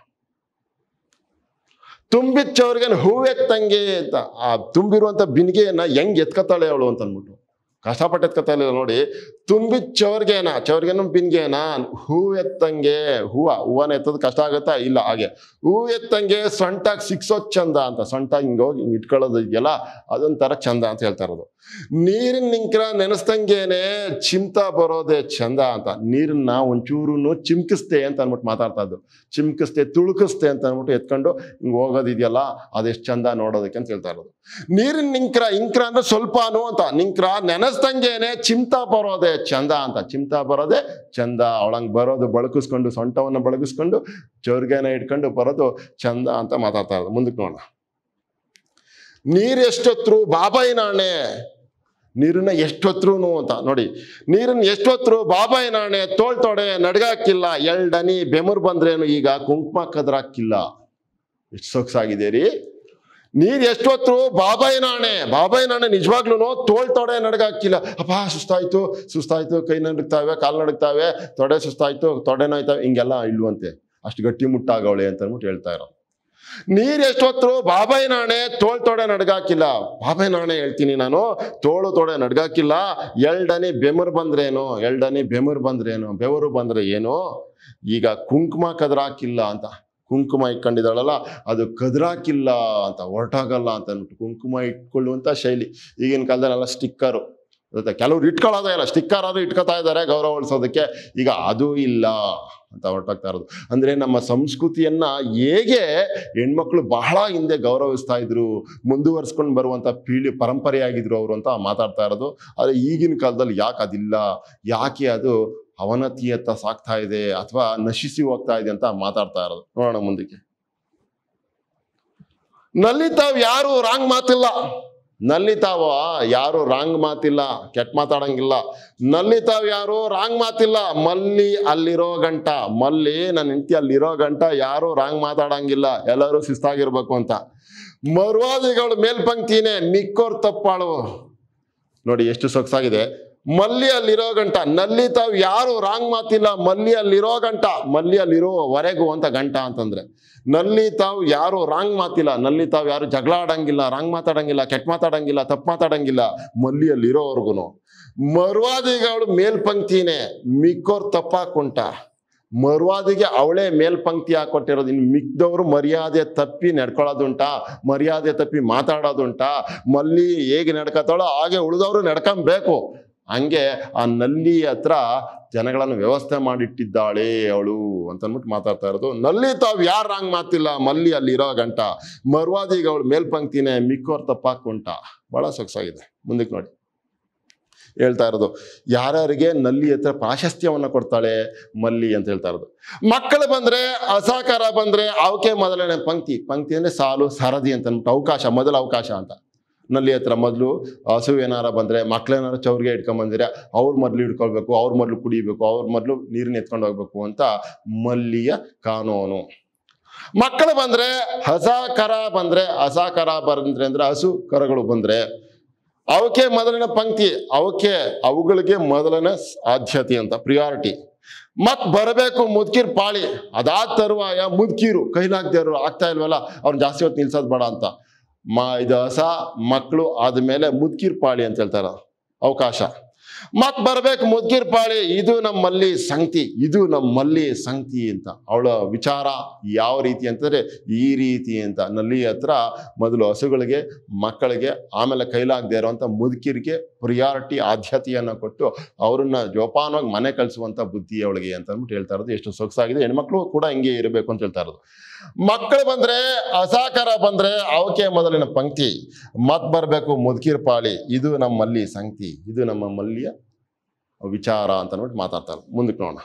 A: ತುಂಬಿದ ಚೌರ್ಗೆ ಹೂವೆತ್ತಂಗೆ ಅಂತ ಆ ತುಂಬಿರುವಂತ ಬಿನ್ಗೆಯನ್ನ ಹೆಂಗ್ ಎತ್ಕತ್ತಾಳೆ ಅವಳು ಅಂತ ಅಂದ್ಬಿಟ್ಟು ಕಷ್ಟಪಟ್ಟು ಎತ್ಕತಾ ಇಲ್ಲ ನೋಡಿ ತುಂಬಿದ ಚೌರ್ಗೆನ ಚೌರ್ಗೆನ ಬಿನ್ಗೆನ ಹೂ ಎತ್ತಂಗೆ ಹೂವ ಹೂವನ ಎತ್ತೋದು ಕಷ್ಟ ಆಗತ್ತಾ ಇಲ್ಲ ಹಾಗೆ ಹೂ ಎತ್ತಂಗೆ ಸೊಂಟಾಗಿ ಸಿಕ್ಸೋದ್ ಚಂದ ಅಂತ ಸೊಂಟ ಹಿಂಗ್ ಹೋಗಿ ಹಿಂಗ್ ಇಟ್ಕೊಳ್ಳೋದು ಇದೆಯಲ್ಲ ಅದೊಂಥರ ಚಂದ ಅಂತ ಹೇಳ್ತಾ ಇರೋದು ನೀರಿನ ನಿಂಕ್ರ ನೆನೆಸ್ದಂಗೆನೆ ಚಿಮ್ತಾ ಬರೋದೇ ಚಂದ ಅಂತ ನೀರನ್ನ ಒಂಚೂರು ಚಿಮ್ಕಿಸ್ತೆ ಅಂತ ಅಂದ್ಬಿಟ್ಟು ಮಾತಾಡ್ತಾ ಇದ್ದು ಚಿಮ್ಕಿಸ್ತೆ ತುಳುಕಿಸ್ತೆ ಅಂತ ಅಂದ್ಬಿಟ್ಟು ಎತ್ಕೊಂಡು ಹಿಂಗ್ ಹೋಗೋದಿದೆಯಲ್ಲ ಅದೆಷ್ಟು ಚಂದ ನೋಡೋದಕ್ಕೆ ಅಂತ ಹೇಳ್ತಾ ಇರೋದು ನೀರಿನ ನಿಂಕ್ರ ಇಂಕ್ರ ಅಂದ್ರೆ ಸ್ವಲ್ಪನು ಅಂತ ನಿಂಕ್ರ ನೆನೆಸ್ದಂಗೆನೆ ಚಿಮ್ತಾ ಬರೋದೇ ಚಂದ ಅಂತ ಚಿಮ್ತಾ ಬರೋದೇ ಚಂದ ಅವಳಂಗ್ ಬರೋದು ಬಳಕಿಸ್ಕೊಂಡು ಸೊಂಟವನ್ನ ಬಳಗಿಸ್ಕೊಂಡು ಚೌರ್ಗೆನ ಇಟ್ಕೊಂಡು ಬರೋದು ಚಂದ ಅಂತ ಮಾತಾಡ್ತಾ ಇರೋದು ಮುಂದಕ್ಕೆ ನೋಡೋಣ ನೀರೆಷ್ಟೊತ್ರು ಬಾಬಾಯಿ ನಾಣೆ ನೀರನ್ನ ಎಷ್ಟೊತ್ತರೂ ಅಂತ ನೋಡಿ ನೀರನ್ನ ಎಷ್ಟೊತ್ತರು ಬಾಬಾಯಿ ನಾಣೆ ತೋಳ್ ತೊಡೆ ನಡ್ಗಾಕಿಲ್ಲ ಎಲ್ಡನಿ ಬೆಮರ್ ಬಂದ್ರೇನು ಈಗ ಕುಂಕುಮ ಕದ್ರಾಕಿಲ್ಲ ಎಷ್ಟು ಸೊಗಸಾಗಿದೆ ರೀ ನೀರ್ ಎಷ್ಟೊತ್ತರು ಬಾಬಾಯಿ ನಾಣೆ ಬಾಬಾಯಿ ನಾಣೆ ನಿಜವಾಗ್ಲೂ ತೋಳ್ ತೊಡೆ ನಡ್ಗಾಕಿಲ್ಲ ಅಪ್ಪ ಸುಸ್ತಾಯ್ತು ಸುಸ್ತಾಯ್ತು ಕೈ ನಡುಗ್ತಾವೆ ಕಾಲು ನಡುಗ್ತಾವೆ ತೊಡೆ ಸುಸ್ತಾಯ್ತು ತೊಡೆ ನೋಯ್ತಾವೆ ಹಿಂಗೆಲ್ಲ ಇಲ್ವಂತೆ ಅಷ್ಟು ಗಟ್ಟಿ ಮುಟ್ಟಾಗವಳೆ ಅಂತ ಅಂದ್ಬಿಟ್ಟು ಹೇಳ್ತಾ ಇರೋ ನೀರ್ ಎಷ್ಟೊತ್ತರು ಬಾಬಾಯಿ ನಾಣೆ ತೋಳ್ ತೊಡೆ ನಡ್ಗಾಕಿಲ್ಲ ಬಾಬಾಯಿ ನಾಣೆ ಹೇಳ್ತೀನಿ ನಾನು ತೋಳು ತೊಡೆ ನಡ್ಗಾಕಿಲ್ಲ ಎಲ್ಡನಿ ಬೆಮರ್ ಬಂದ್ರೇನು ಎಲ್ಡನಿ ಬೆಮರ್ ಬಂದ್ರೇನು ಬೆವರು ಬಂದ್ರೆ ಏನು ಈಗ ಕುಂಕುಮ ಕದ್ರಾಕಿಲ್ಲ ಅಂತ ಕುಂಕುಮ ಇಟ್ಕೊಂಡಿದ್ದಾಳಲ್ಲ ಅದು ಕದ್ರಾಕಿಲ್ಲ ಅಂತ ಹೊರಟಾಗಲ್ಲ ಅಂತ ಅಂದ್ಬಿಟ್ಟು ಕುಂಕುಮ ಇಟ್ಕೊಳ್ಳುವಂತ ಶೈಲಿ ಈಗಿನ ಕಾಲದಲ್ಲೆಲ್ಲ ಸ್ಟಿಕ್ಕರು ಗೊತ್ತಾ ಕೆಲವ್ರು ಇಟ್ಕೊಳ್ಳೋದೇ ಇಲ್ಲ ಸ್ಟಿಕ್ಕರ್ ಆದ್ರೂ ಇಟ್ಕೋತಾ ಇದ್ದಾರೆ ಗೌರವ ಉಳಿಸೋದಕ್ಕೆ ಈಗ ಅದು ಇಲ್ಲ ಅಂತ ಹೊರಟಾಗ್ತಾ ಇರೋದು ಅಂದ್ರೆ ನಮ್ಮ ಸಂಸ್ಕೃತಿಯನ್ನ ಹೇಗೆ ಹೆಣ್ಮಕ್ಳು ಬಹಳ ಹಿಂದೆ ಗೌರವಿಸ್ತಾ ಇದ್ರು ಮುಂದುವರ್ಸ್ಕೊಂಡು ಬರುವಂತ ಪೀಳಿ ಪರಂಪರೆಯಾಗಿದ್ರು ಅವರು ಅಂತ ಮಾತಾಡ್ತಾ ಇರೋದು ಆದ್ರೆ ಈಗಿನ ಕಾಲದಲ್ಲಿ ಯಾಕೆ ಅದಿಲ್ಲ ಯಾಕೆ ಅದು ಅವನತಿಯತ್ತ ಸಾಗ್ತಾ ಇದೆ ಅಥವಾ ನಶಿಸಿ ಹೋಗ್ತಾ ಇದೆ ಅಂತ ಮಾತಾಡ್ತಾ ಇರೋದು ನೋಡೋಣ ಮುಂದಕ್ಕೆ ನಲ್ಲಿ ತಾವ್ ಯಾರು ರಾಂಗ್ ಮಾತಿಲ್ಲ ನಲ್ಲಿ ತಾವ ಯಾರು ರಾಂಗ್ ಮಾತಿಲ್ಲ ಕೆಟ್ಟ ಮಾತಾಡಂಗಿಲ್ಲ ನಲ್ಲಿ ತಾವ್ ಯಾರು ರಾಂಗ್ ಮಾತಿಲ್ಲ ಮಲ್ಲಿ ಅಲ್ಲಿರೋ ಗಂಟ ಮಲ್ಲಿ ನನ್ನ ಹೆಂಡತಿ ಅಲ್ಲಿರೋ ಗಂಟ ಯಾರು ರಾಂಗ್ ಮಾತಾಡಂಗಿಲ್ಲ ಎಲ್ಲರೂ ಶಿಸ್ತಾಗಿರ್ಬೇಕು ಅಂತ ಮರ್ವಾದಿಗಳು ಮೇಲ್ಪಂಕ್ತಿನೇ ಮಿಕ್ಕೋರ್ ತಪ್ಪಾಳು ನೋಡಿ ಎಷ್ಟು ಸೊಗಸಾಗಿದೆ ಮಲ್ಲಿ ಅಲ್ಲಿರೋ ಗಂಟ ನಲ್ಲಿ ತಾವ್ ಯಾರು ರಾಂಗ್ ಮಾತಿಲ್ಲ ಮಲ್ಲಿ ಅಲ್ಲಿರೋ ಗಂಟ ಮಲ್ಲಿ ಅಲ್ಲಿರೋವರೆಗೂ ಅಂತ ಗಂಟ ಅಂತಂದ್ರೆ ನಲ್ಲಿ ತಾವು ಯಾರು ರಾಂಗ್ ಮಾತಿಲ್ಲ ನಲ್ಲಿ ತಾವು ಯಾರು ಜಗಳ ಆಡಂಗಿಲ್ಲ ರಾಂಗ್ ಮಾತಾಡಂಗಿಲ್ಲ ಕೆಟ್ಟ ಮಾತಾಡಂಗಿಲ್ಲ ತಪ್ಪು ಮಾತಾಡಂಗಿಲ್ಲ ಮಲ್ಲಿ ಅಲ್ಲಿರೋವರೆಗೂ ಮರ್ವಾದಿಗಳು ಮೇಲ್ಪಂಕ್ತಿನೇ ಮಿಕ್ಕೋರ್ ತಪ್ಪಾಕೊಂಟ ಮರ್ವಾದಿಗೆ ಅವಳೇ ಮೇಲ್ಪಂಕ್ತಿ ಹಾಕೊಟ್ಟಿರೋದು ಇನ್ನು ಮಿಕ್ದವರು ಮರ್ಯಾದೆ ತಪ್ಪಿ ನಡ್ಕೊಳ್ಳೋದುಂಟಾ ಮರ್ಯಾದೆ ತಪ್ಪಿ ಮಾತಾಡೋದುಂಟಾ ಮಲ್ಲಿ ಹೇಗೆ ನಡ್ಕತಾಳೋ ಹಾಗೆ ಉಳಿದವರು ನಡ್ಕೊಂಬೇಕು ಹಂಗೆ ಆ ನಲ್ಲಿ ಹತ್ರ ಜನಗಳನ್ನು ವ್ಯವಸ್ಥೆ ಮಾಡಿಟ್ಟಿದ್ದಾಳೆ ಅವಳು ಅಂತ ಅಂದ್ಬಿಟ್ಟು ಮಾತಾಡ್ತಾ ಇರೋದು ನಲ್ಲಿ ತಾವ್ ಯಾರು ರಾಂಗ್ ಮಾತಿಲ್ಲ ಮಲ್ಲಿ ಅಲ್ಲಿರೋ ಗಂಟ ಮರ್ವಾದಿಗೆ ಅವಳು ಮೇಲ್ಪಂಕ್ತಿನೇ ಮಿಕ್ಕೋರ್ ತಪ್ಪಾಕೊಂಟ ಬಹಳ ಸೊಗಸಾಗಿದೆ ಮುಂದಕ್ಕೆ ನೋಡಿ ಹೇಳ್ತಾ ಇರೋದು ಯಾರ್ಯಾರಿಗೆ ನಲ್ಲಿ ಹತ್ರ ಪ್ರಾಶಸ್ತ್ಯವನ್ನ ಕೊಡ್ತಾಳೆ ಮಲ್ಲಿ ಅಂತ ಹೇಳ್ತಾ ಇರೋದು ಮಕ್ಕಳು ಬಂದ್ರೆ ಅಸಹಕಾರ ಬಂದ್ರೆ ಅವಕ್ಕೆ ಮೊದಲನೇ ಪಂಕ್ತಿ ಪಂಕ್ತಿ ಅಂದ್ರೆ ಸಾಲು ಸರದಿ ಅಂತ ಅಂದ್ಬಿಟ್ಟು ಅವಕಾಶ ಮೊದಲ ಅವಕಾಶ ಅಂತ ನಲ್ಲಿ ಹತ್ರ ಮೊದಲು ಹಸು ಏನಾರ ಬಂದ್ರೆ ಮಕ್ಳೇನಾರ ಚೌರ್ಗೆ ಇಟ್ಕೊಂಡ್ ಅವ್ರ ಮೊದ್ಲು ಇಟ್ಕೊಳ್ಬೇಕು ಅವ್ರ ಮೊದ್ಲು ಕುಡಿಬೇಕು ಅವ್ರ ಮೊದ್ಲು ನೀರನ್ನ ಎತ್ಕೊಂಡು ಹೋಗ್ಬೇಕು ಅಂತ ಮಲ್ಲಿಯ ಕಾನೂನು ಮಕ್ಕಳು ಬಂದ್ರೆ ಹಸ ಕರ ಬಂದ್ರೆ ಹಸ ಕರ ಬಂದ್ರೆ ಅಂದ್ರೆ ಹಸು ಕರಗಳು ಬಂದ್ರೆ ಅವಕ್ಕೆ ಮೊದಲನೇ ಪಂಕ್ತಿ ಅವಕ್ಕೆ ಅವುಗಳಿಗೆ ಮೊದಲನೇ ಆದ್ಯತೆ ಅಂತ ಪ್ರಿಯಾರಿಟಿ ಮತ್ ಬರಬೇಕು ಮುದ್ಕಿರ್ ಪಾಳಿ ಅದಾದ ತರುವಾಯ ಮುದ್ಕಿರು ಕೈಲಾಗ್ದೇವ್ರು ಆಗ್ತಾ ಇಲ್ವಲ್ಲ ಅವ್ರನ್ನ ಜಾಸ್ತಿ ಹೊತ್ತು ನಿಲ್ಸೋದ್ ಬೇಡ ಅಂತ ಮ ಇದು ಹೊಸ ಮಕ್ಕಳು ಆದ್ಮೇಲೆ ಮುದ್ಕಿರ್ ಪಾಳಿ ಅಂತ ಹೇಳ್ತಾರ ಅವಕಾಶ ಮತ್ ಬರ್ಬೇಕು ಮುದ್ಕಿರ್ ಪಾಳಿ ಇದು ನಮ್ಮಲ್ಲಿ ಸಂಗತಿ ಇದು ನಮ್ಮಲ್ಲಿ ಸಂಗತಿ ಅಂತ ಅವಳ ವಿಚಾರ ಯಾವ ರೀತಿ ಅಂತಂದ್ರೆ ಈ ರೀತಿ ಅಂತ ನಲ್ಲಿ ಹತ್ರ ಮೊದಲು ಹಸುಗಳಿಗೆ ಮಕ್ಕಳಿಗೆ ಆಮೇಲೆ ಕೈಲಾಗದೆ ಇರುವಂತ ಮುದುಕಿರಿಗೆ ಪ್ರಿಯಾರಿಟಿ ಆದ್ಯತೆಯನ್ನ ಕೊಟ್ಟು ಅವ್ರನ್ನ ಜೋಪಾನವಾಗಿ ಮನೆ ಕಳಿಸುವಂತ ಬುದ್ಧಿ ಅವಳಿಗೆ ಅಂತ ಅಂದ್ಬಿಟ್ಟು ಹೇಳ್ತಾ ಇರೋದು ಎಷ್ಟು ಸೊಗಸಾಗಿದೆ ಹೆಣ್ಮಕ್ಳು ಕೂಡ ಹಿಂಗೆ ಇರಬೇಕು ಅಂತ ಹೇಳ್ತಾ ಇರೋದು ಮಕ್ಕಳು ಬಂದ್ರೆ ಅಸಾಕಾರ ಬಂದ್ರೆ ಅವಕ್ಕೆ ಮೊದಲಿನ ಪಂಕ್ತಿ ಮತ್ ಬರ್ಬೇಕು ಮುದುಕಿರ್ ಪಾಳಿ ಇದು ನಮ್ಮಲ್ಲಿ ಸಂಗತಿ ಇದು ನಮ್ಮ ಮಲ್ಲಿಯ ವಿಚಾರ ಅಂತ ಅಂದ್ಬಿಟ್ಟು ಮಾತಾಡ್ತಾರೆ ಮುಂದಕ್ಕೆ ನೋಡೋಣ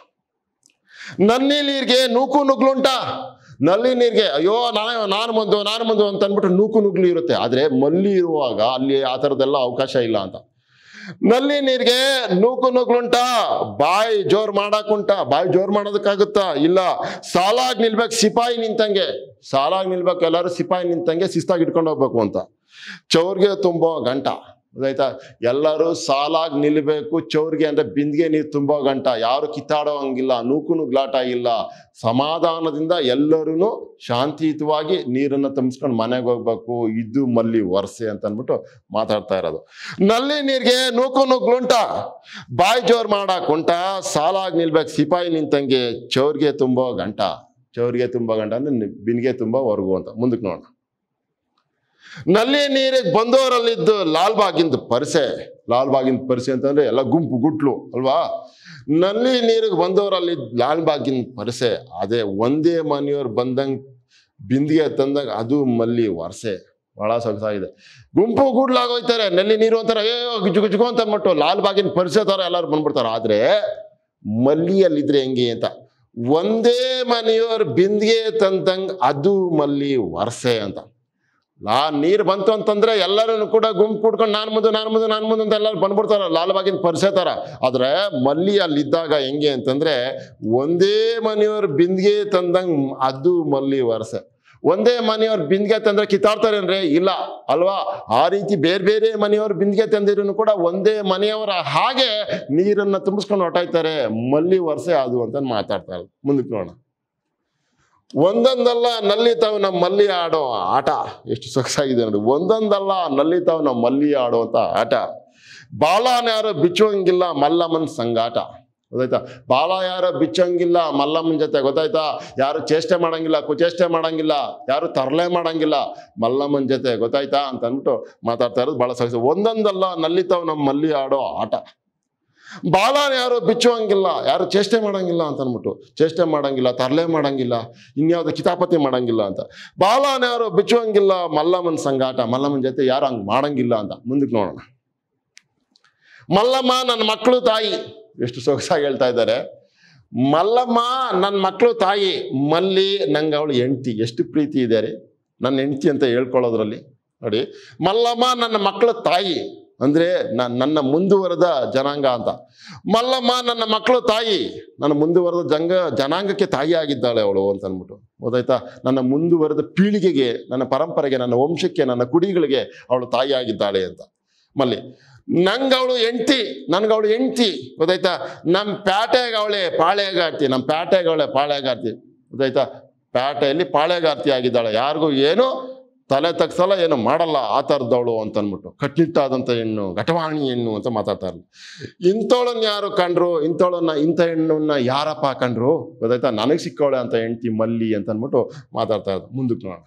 A: ನನ್ನಿ ನೀರ್ಗೆ ನೂಕು ನುಗ್ಲುಂಟ ನಲ್ಲಿ ನೀರ್ಗೆ ಅಯ್ಯೋ ನಾನು ನಾನು ಮುಂದು ನಾನು ಮುಂದು ಅಂತ ಅಂದ್ಬಿಟ್ಟು ನೂಕು ನುಗ್ಲು ಇರುತ್ತೆ ಆದ್ರೆ ಮಲ್ಲಿ ಇರುವಾಗ ಅಲ್ಲಿ ಆ ಥರದ್ದೆಲ್ಲ ಅವಕಾಶ ಇಲ್ಲ ಅಂತ ನಲ್ಲಿ ನೀರ್ಗೆ ನೂಕು ನುಗ್ಲುಂಟ ಬಾಯಿ ಜೋರ್ ಮಾಡಾಕುಂಟ ಬಾಯಿ ಜೋರ್ ಮಾಡೋದಕ್ಕಾಗುತ್ತಾ ಇಲ್ಲ ಸಾಲಾಗಿ ನಿಲ್ಬೇಕು ಸಿಪಾಯಿ ನಿಂತಂಗೆ ಸಾಲಾಗಿ ನಿಲ್ಬೇಕು ಎಲ್ಲರೂ ಸಿಪಾಯಿ ನಿಂತಂಗೆ ಶಿಸ್ತಾಗಿ ಇಟ್ಕೊಂಡು ಹೋಗ್ಬೇಕು ಅಂತ ಚೌರ್ಗೆ ತುಂಬೋ ಗಂಟ ಗೊತ್ತಾಯ್ತಾ ಎಲ್ಲರೂ ಸಾಲಾಗಿ ನಿಲ್ಬೇಕು ಚೌರ್ಗೆ ಅಂದ್ರೆ ಬಿಂದಿಗೆ ನೀರು ತುಂಬೋ ಗಂಟ ಯಾರು ಕಿತ್ತಾಡೋ ಹಂಗಿಲ್ಲ ನೂಕು ನುಗ್ಲಾಟ ಇಲ್ಲ ಸಮಾಧಾನದಿಂದ ಎಲ್ಲರೂ ಶಾಂತಿಯುತವಾಗಿ ನೀರನ್ನು ತುಂಬಿಸ್ಕೊಂಡು ಮನೆಗೆ ಹೋಗ್ಬೇಕು ಇದು ಮಲ್ಲಿ ವರ್ಷೆ ಅಂತ ಅಂದ್ಬಿಟ್ಟು ಮಾತಾಡ್ತಾ ಇರೋದು ನಲ್ಲಿ ನೀರಿಗೆ ನೂಕು ನುಗ್ಲುಂಟ ಬಾಯಿ ಜೋರ್ ಮಾಡಾಕ್ ಉಂಟ ಸಾಲಾಗಿ ನಿಲ್ಬೇಕು ಸಿಪಾಯಿ ನಿಂತಂಗೆ ಚೌರ್ಗೆ ತುಂಬೋ ಗಂಟ ಚೌರ್ಗೆ ತುಂಬೋ ಗಂಟ ಅಂದ್ರೆ ನಿ- ಬಿನ್ಗೆ ತುಂಬೋ ಹೊರಗು ಅಂತ ಮುಂದಕ್ಕೆ ನೋಡೋಣ ನಲ್ಲಿ ನೀರಿಗೆ ಬಂದವರಲ್ಲಿದ್ದು ಲಾಲ್ಬಾಗಿಂದ ಪರಿಸೆ ಲಾಲ್ಬಾಗಿನ ಪರಿಸೆ ಅಂತಂದ್ರೆ ಎಲ್ಲ ಗುಂಪು ಗುಟ್ಲು ಅಲ್ವಾ ನಲ್ಲಿ ನೀರಿಗೆ ಬಂದವರಲ್ಲಿ ಲಾಲ್ಬಾಗಿನ ಪರಿಸೆ ಅದೇ ಒಂದೇ ಮನೆಯವ್ರು ಬಂದಂಗ್ ಬಿಂದಿಗೆ ತಂದಾಗ ಅದು ಮಲ್ಲಿ ವರ್ಷೆ ಬಹಳ ಸೊಗಸಾಗಿದೆ ಗುಂಪು ಗೂಡ್ಲಾಗೋಯ್ತಾರೆ ನಲ್ಲಿ ನೀರು ಅಂತಾರೆ ಏ ಗುಜು ಗುಜುಗು ಅಂತ ಅಂದ್ಬಿಟ್ಟು ಲಾಲ್ಬಾಗಿನ ಪರಿಸೆ ತರ ಎಲ್ಲರೂ ಬಂದ್ಬಿಡ್ತಾರೆ ಆದ್ರೆ ಮಲ್ಲಿಯಲ್ಲಿದ್ರೆ ಹೆಂಗೆ ಅಂತ ಒಂದೇ ಮನೆಯವ್ರ ಬಿಂದಿಗೆ ತಂದಂಗ್ ಅದು ಮಲ್ಲಿ ವರ್ಷೆ ಅಂತ ಲಾ ನೀರು ಬಂತು ಅಂತಂದ್ರೆ ಎಲ್ಲರೂ ಕೂಡ ಗುಂಪು ಕೂಡ್ಕೊಂಡು ನಾನು ಮುಂದೆ ನಾನು ಮುಂದೆ ನಾನು ಮುಂದೆ ಅಂತ ಎಲ್ಲರೂ ಬಂದ್ಬಿಡ್ತಾರ ಲಾಲ್ಬಾಗಿನ ಪರಿಸೆ ಥರ ಆದ್ರೆ ಮಲ್ಲಿ ಅಲ್ಲಿದ್ದಾಗ ಹೆಂಗೆ ಅಂತಂದ್ರೆ ಒಂದೇ ಮನೆಯವ್ರ ಬಿಂದಿಗೆ ತಂದಂಗೆ ಅದು ಮಲ್ಲಿ ವರ್ಷ ಒಂದೇ ಮನೆಯವ್ರ ಬಿಂದಿಗೆ ತಂದ್ರೆ ಕಿತ್ತಾಡ್ತಾರೇನ್ರಿ ಇಲ್ಲ ಅಲ್ವಾ ಆ ರೀತಿ ಬೇರೆ ಬೇರೆ ಮನೆಯವ್ರ ಬಿಂದಿಗೆ ತಂದಿರೂ ಕೂಡ ಒಂದೇ ಮನೆಯವರ ಹಾಗೆ ನೀರನ್ನ ತುಂಬಿಸ್ಕೊಂಡು ಹೊಟ್ಟಾಯ್ತಾರೆ ಮಲ್ಲಿ ವರ್ಷ ಅದು ಅಂತ ಮಾತಾಡ್ತಾರೆ ಮುಂದಕ್ಕೆ ನೋಡೋಣ ಒಂದೊಂದಲ್ಲ ನಲ್ಲಿ ತಾವು ನಮ್ಮ ಮಲ್ಲಿ ಆಡೋ ಆಟ ಎಷ್ಟು ಸೊಗಸಾಗಿದೆ ನೋಡಿ ಒಂದೊಂದಲ್ಲ ನಲ್ಲಿ ತಾವು ನಮ್ಮ ಮಲ್ಲಿ ಆಡುವಂತ ಆಟ ಬಾಳನ ಯಾರು ಬಿಚ್ಚುವಂಗಿಲ್ಲ ಮಲ್ಲಮ್ಮನ ಸಂಗಾಟ ಗೊತ್ತಾಯ್ತಾ ಬಾಳ ಯಾರು ಬಿಚ್ಚಂಗಿಲ್ಲ ಮಲ್ಲಮ್ಮನ ಜೊತೆ ಗೊತ್ತಾಯ್ತಾ ಯಾರು ಚೇಷ್ಟೆ ಮಾಡಂಗಿಲ್ಲ ಕುಚೇಷ್ಟೆ ಮಾಡಂಗಿಲ್ಲ ಯಾರು ತರಲೆ ಮಾಡಂಗಿಲ್ಲ ಮಲ್ಲಮ್ಮನ ಜೊತೆ ಗೊತ್ತಾಯ್ತಾ ಅಂತ ಅಂದ್ಬಿಟ್ಟು ಮಾತಾಡ್ತಾ ಇರೋದು ಬಹಳ ಸೊಗಸು ಒಂದೊಂದಲ್ಲ ನಲ್ಲಿ ತಾವು ನಮ್ಮ ಮಲ್ಲಿ ಆಡೋ ಆಟ ಬಾಲನ ಯಾರು ಬಿಚ್ಚುವಂಗಿಲ್ಲ ಯಾರು ಚೇಷ್ಟೆ ಮಾಡಂಗಿಲ್ಲ ಅಂತ ಅಂದ್ಬಿಟ್ಟು ಚೇಷ್ಟೆ ಮಾಡಂಗಿಲ್ಲ ತರಲೆ ಮಾಡಂಗಿಲ್ಲ ಇನ್ಯಾವುದೋ ಕಿತಾಪತಿ ಮಾಡಂಗಿಲ್ಲ ಅಂತ ಬಾಲನ ಯಾರು ಬಿಚ್ಚುವಂಗಿಲ್ಲ ಮಲ್ಲಮ್ಮನ ಸಂಗಾಟ ಮಲ್ಲಮ್ಮನ ಜೊತೆ ಯಾರು ಹಂಗೆ ಮಾಡಂಗಿಲ್ಲ ಅಂತ ಮುಂದಕ್ಕೆ ನೋಡೋಣ ಮಲ್ಲಮ್ಮ ನನ್ನ ಮಕ್ಕಳು ತಾಯಿ ಎಷ್ಟು ಸೊಗಸಾಗಿ ಹೇಳ್ತಾ ಇದ್ದಾರೆ ಮಲ್ಲಮ್ಮ ನನ್ನ ಮಕ್ಕಳು ತಾಯಿ ಮಲ್ಲಿ ನಂಗೆ ಅವಳು ಹೆಂಡ್ತಿ ಎಷ್ಟು ಪ್ರೀತಿ ಇದೆ ರೀ ನನ್ನ ಹೆಂಡ್ತಿ ಅಂತ ಹೇಳ್ಕೊಳ್ಳೋದ್ರಲ್ಲಿ ನೋಡಿ ಮಲ್ಲಮ್ಮ ನನ್ನ ಮಕ್ಕಳ ತಾಯಿ ಅಂದ್ರೆ ನ- ನನ್ನ ಮುಂದುವರೆದ ಜನಾಂಗ ಅಂತ ಮಲ್ಲಮ್ಮ ನನ್ನ ಮಕ್ಕಳು ತಾಯಿ ನನ್ನ ಮುಂದುವರೆದ ಜಂಗ ಜನಾಂಗಕ್ಕೆ ತಾಯಿ ಆಗಿದ್ದಾಳೆ ಅವಳು ಅಂತ ಅಂದ್ಬಿಟ್ಟು ಗೊತ್ತಾಯ್ತಾ ನನ್ನ ಮುಂದುವರೆದ ಪೀಳಿಗೆಗೆ ನನ್ನ ಪರಂಪರೆಗೆ ನನ್ನ ವಂಶಕ್ಕೆ ನನ್ನ ಕುಡಿಗಳಿಗೆ ಅವಳು ತಾಯಿ ಆಗಿದ್ದಾಳೆ ಅಂತ ಮಲ್ಲಿ ನಂಗೆ ಅವಳು ಹೆಂಡ್ತಿ ನನ್ಗೆ ಅವಳು ಹೆಂಡ್ತಿ ಗೊತ್ತಾಯ್ತಾ ನಮ್ಮ ಪ್ಯಾಟೆಗೆ ಅವಳೆ ಪಾಳೆಗಾರ್ತಿ ನಮ್ಮ ಪ್ಯಾಟೆಗೆ ಅವಳೆ ಪಾಳೆಗಾರ್ತಿ ಗೊತ್ತಾಯ್ತಾ ಪ್ಯಾಟೆಯಲ್ಲಿ ಪಾಳೆಗಾರ್ತಿ ಆಗಿದ್ದಾಳೆ ಯಾರಿಗೂ ಏನು ತಲೆ ತಗ್ಸಲ್ಲ ಏನು ಮಾಡಲ್ಲ ಆ ಥರದವಳು ಅಂತ ಅಂದ್ಬಿಟ್ಟು ಕಟ್ಟಿಟ್ಟಾದಂಥ ಹೆಣ್ಣು ಘಟವಾಣಿ ಹೆಣ್ಣು ಅಂತ ಮಾತಾಡ್ತಾರೆ ಇಂಥವಳನ್ನ ಯಾರು ಕಂಡ್ರು ಇಂಥವಳನ್ನ ಇಂಥ ಹೆಣ್ಣನ್ನ ಯಾರಪ್ಪ ಕಂಡ್ರು ಗೊತ್ತಾಯ್ತಾ ನನಗೆ ಸಿಕ್ಕವಳೆ ಅಂತ ಹೆಂಡ್ತಿ ಮಲ್ಲಿ ಅಂತ ಅಂದ್ಬಿಟ್ಟು ಮಾತಾಡ್ತಾ ಇರೋದು ಮುಂದಕ್ಕೆ ನೋಡೋಣ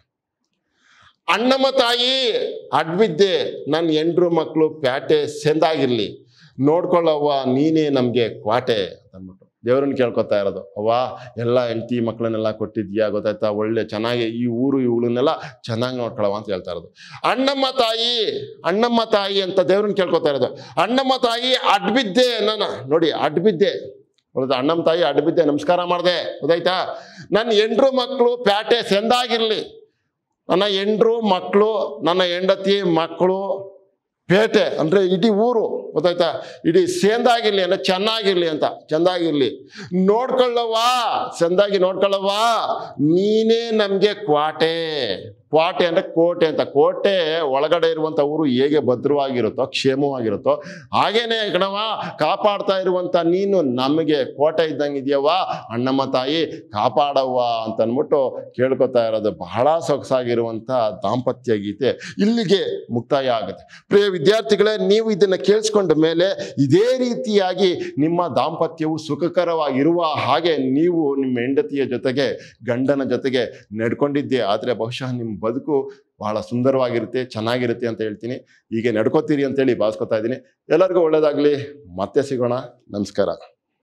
A: ಅಣ್ಣಮ್ಮ ತಾಯಿ ಅಡ್ಬಿದ್ದೆ ನನ್ನ ಎಂಡ್ರು ಮಕ್ಕಳು ಪ್ಯಾಟೆ ಸೆಂದಾಗಿರ್ಲಿ ನೋಡ್ಕೊಳ್ಳವ್ವ ನೀನೇ ನಮಗೆ ಕ್ವಾಟೆ ಅಂತ ಅಂದ್ಬಿಟ್ಟು ದೇವ್ರನ್ನ ಕೇಳ್ಕೊತಾ ಇರೋದು ಅವ್ವ ಎಲ್ಲ ಹೆಂಡತಿ ಮಕ್ಕಳನ್ನೆಲ್ಲ ಕೊಟ್ಟಿದ್ಯಾ ಗೊತ್ತಾಯ್ತಾ ಒಳ್ಳೆ ಚೆನ್ನಾಗಿ ಈ ಊರು ಇವಳನ್ನೆಲ್ಲ ಚೆನ್ನಾಗಿ ನೋಡ್ಕೊಳವ ಅಂತ ಹೇಳ್ತಾ ಇರೋದು ಅಣ್ಣಮ್ಮ ತಾಯಿ ಅಣ್ಣಮ್ಮ ತಾಯಿ ಅಂತ ದೇವ್ರನ್ನ ಕೇಳ್ಕೊತಾ ಇರೋದು ಅಣ್ಣಮ್ಮ ತಾಯಿ ಅಡ್ಬಿದ್ದೆ ನನ್ನ ನೋಡಿ ಅಡ್ಬಿದ್ದೆ ಹೌದಾ ಅಣ್ಣಮ್ಮ ತಾಯಿ ಅಡ್ಬಿದ್ದೆ ನಮಸ್ಕಾರ ಮಾಡಿದೆ ಗೊತ್ತಾಯ್ತಾ ನನ್ನ ಎಂಡ್ರು ಮಕ್ಕಳು ಪ್ಯಾಟೆ ಸೆಂದಾಗಿರ್ಲಿ ನನ್ನ ಎಂಡ್ರು ಮಕ್ಕಳು ನನ್ನ ಹೆಂಡತಿ ಮಕ್ಕಳು ಪೇಟೆ ಅಂದ್ರೆ ಇಡೀ ಊರು ಗೊತ್ತಾಯ್ತಾ ಇಡೀ ಸೇಂದಾಗಿರ್ಲಿ ಅಂದ್ರೆ ಚೆನ್ನಾಗಿರ್ಲಿ ಅಂತ ಚೆಂದಾಗಿರ್ಲಿ ನೋಡ್ಕೊಳ್ಳವಾ ಚೆಂದಾಗಿ ನೋಡ್ಕೊಳ್ಳವಾ ನೀನೇ ನಮ್ಗೆ ಕ್ವಾಟೆ ಕ್ವಾಟೆ ಅಂದ್ರೆ ಕೋಟೆ ಅಂತ ಕೋಟೆ ಒಳಗಡೆ ಇರುವಂತ ಊರು ಹೇಗೆ ಭದ್ರವಾಗಿರುತ್ತೋ ಕ್ಷೇಮವಾಗಿರುತ್ತೋ ಹಾಗೇನೆ ಕಣವ ಕಾಪಾಡ್ತಾ ಇರುವಂತ ನೀನು ನಮಗೆ ಕೋಟೆ ಇದ್ದಂಗೆ ಇದೆಯವ್ವ ಅಣ್ಣಮ್ಮ ತಾಯಿ ಕಾಪಾಡವ್ವ ಅಂತ ಅಂದ್ಬಿಟ್ಟು ಕೇಳ್ಕೊತಾ ಇರೋದು ಬಹಳ ಸೊಗಸಾಗಿರುವಂತ ದಾಂಪತ್ಯ ಗೀತೆ ಇಲ್ಲಿಗೆ ಮುಕ್ತಾಯ ಆಗುತ್ತೆ ಪ್ರಿಯ ವಿದ್ಯಾರ್ಥಿಗಳೇ ನೀವು ಇದನ್ನ ಕೇಳಿಸ್ಕೊಂಡ ಮೇಲೆ ಇದೇ ರೀತಿಯಾಗಿ ನಿಮ್ಮ ದಾಂಪತ್ಯವು ಸುಖಕರವಾಗಿರುವ ಹಾಗೆ ನೀವು ನಿಮ್ಮ ಹೆಂಡತಿಯ ಜೊತೆಗೆ ಗಂಡನ ಜೊತೆಗೆ ನಡ್ಕೊಂಡಿದ್ದೆ ಆದರೆ ಬಹುಶಃ ನಿಮ್ಮ ಬದುಕು ಬಹಳ ಸುಂದರವಾಗಿರುತ್ತೆ ಚೆನ್ನಾಗಿರುತ್ತೆ ಅಂತ ಹೇಳ್ತೀನಿ ಹೀಗೆ ನಡ್ಕೋತೀರಿ ಅಂತೇಳಿ ಭಾವಿಸ್ಕೊತಾ ಇದ್ದೀನಿ ಎಲ್ಲರಿಗೂ ಒಳ್ಳೇದಾಗ್ಲಿ ಮತ್ತೆ ಸಿಗೋಣ ನಮಸ್ಕಾರ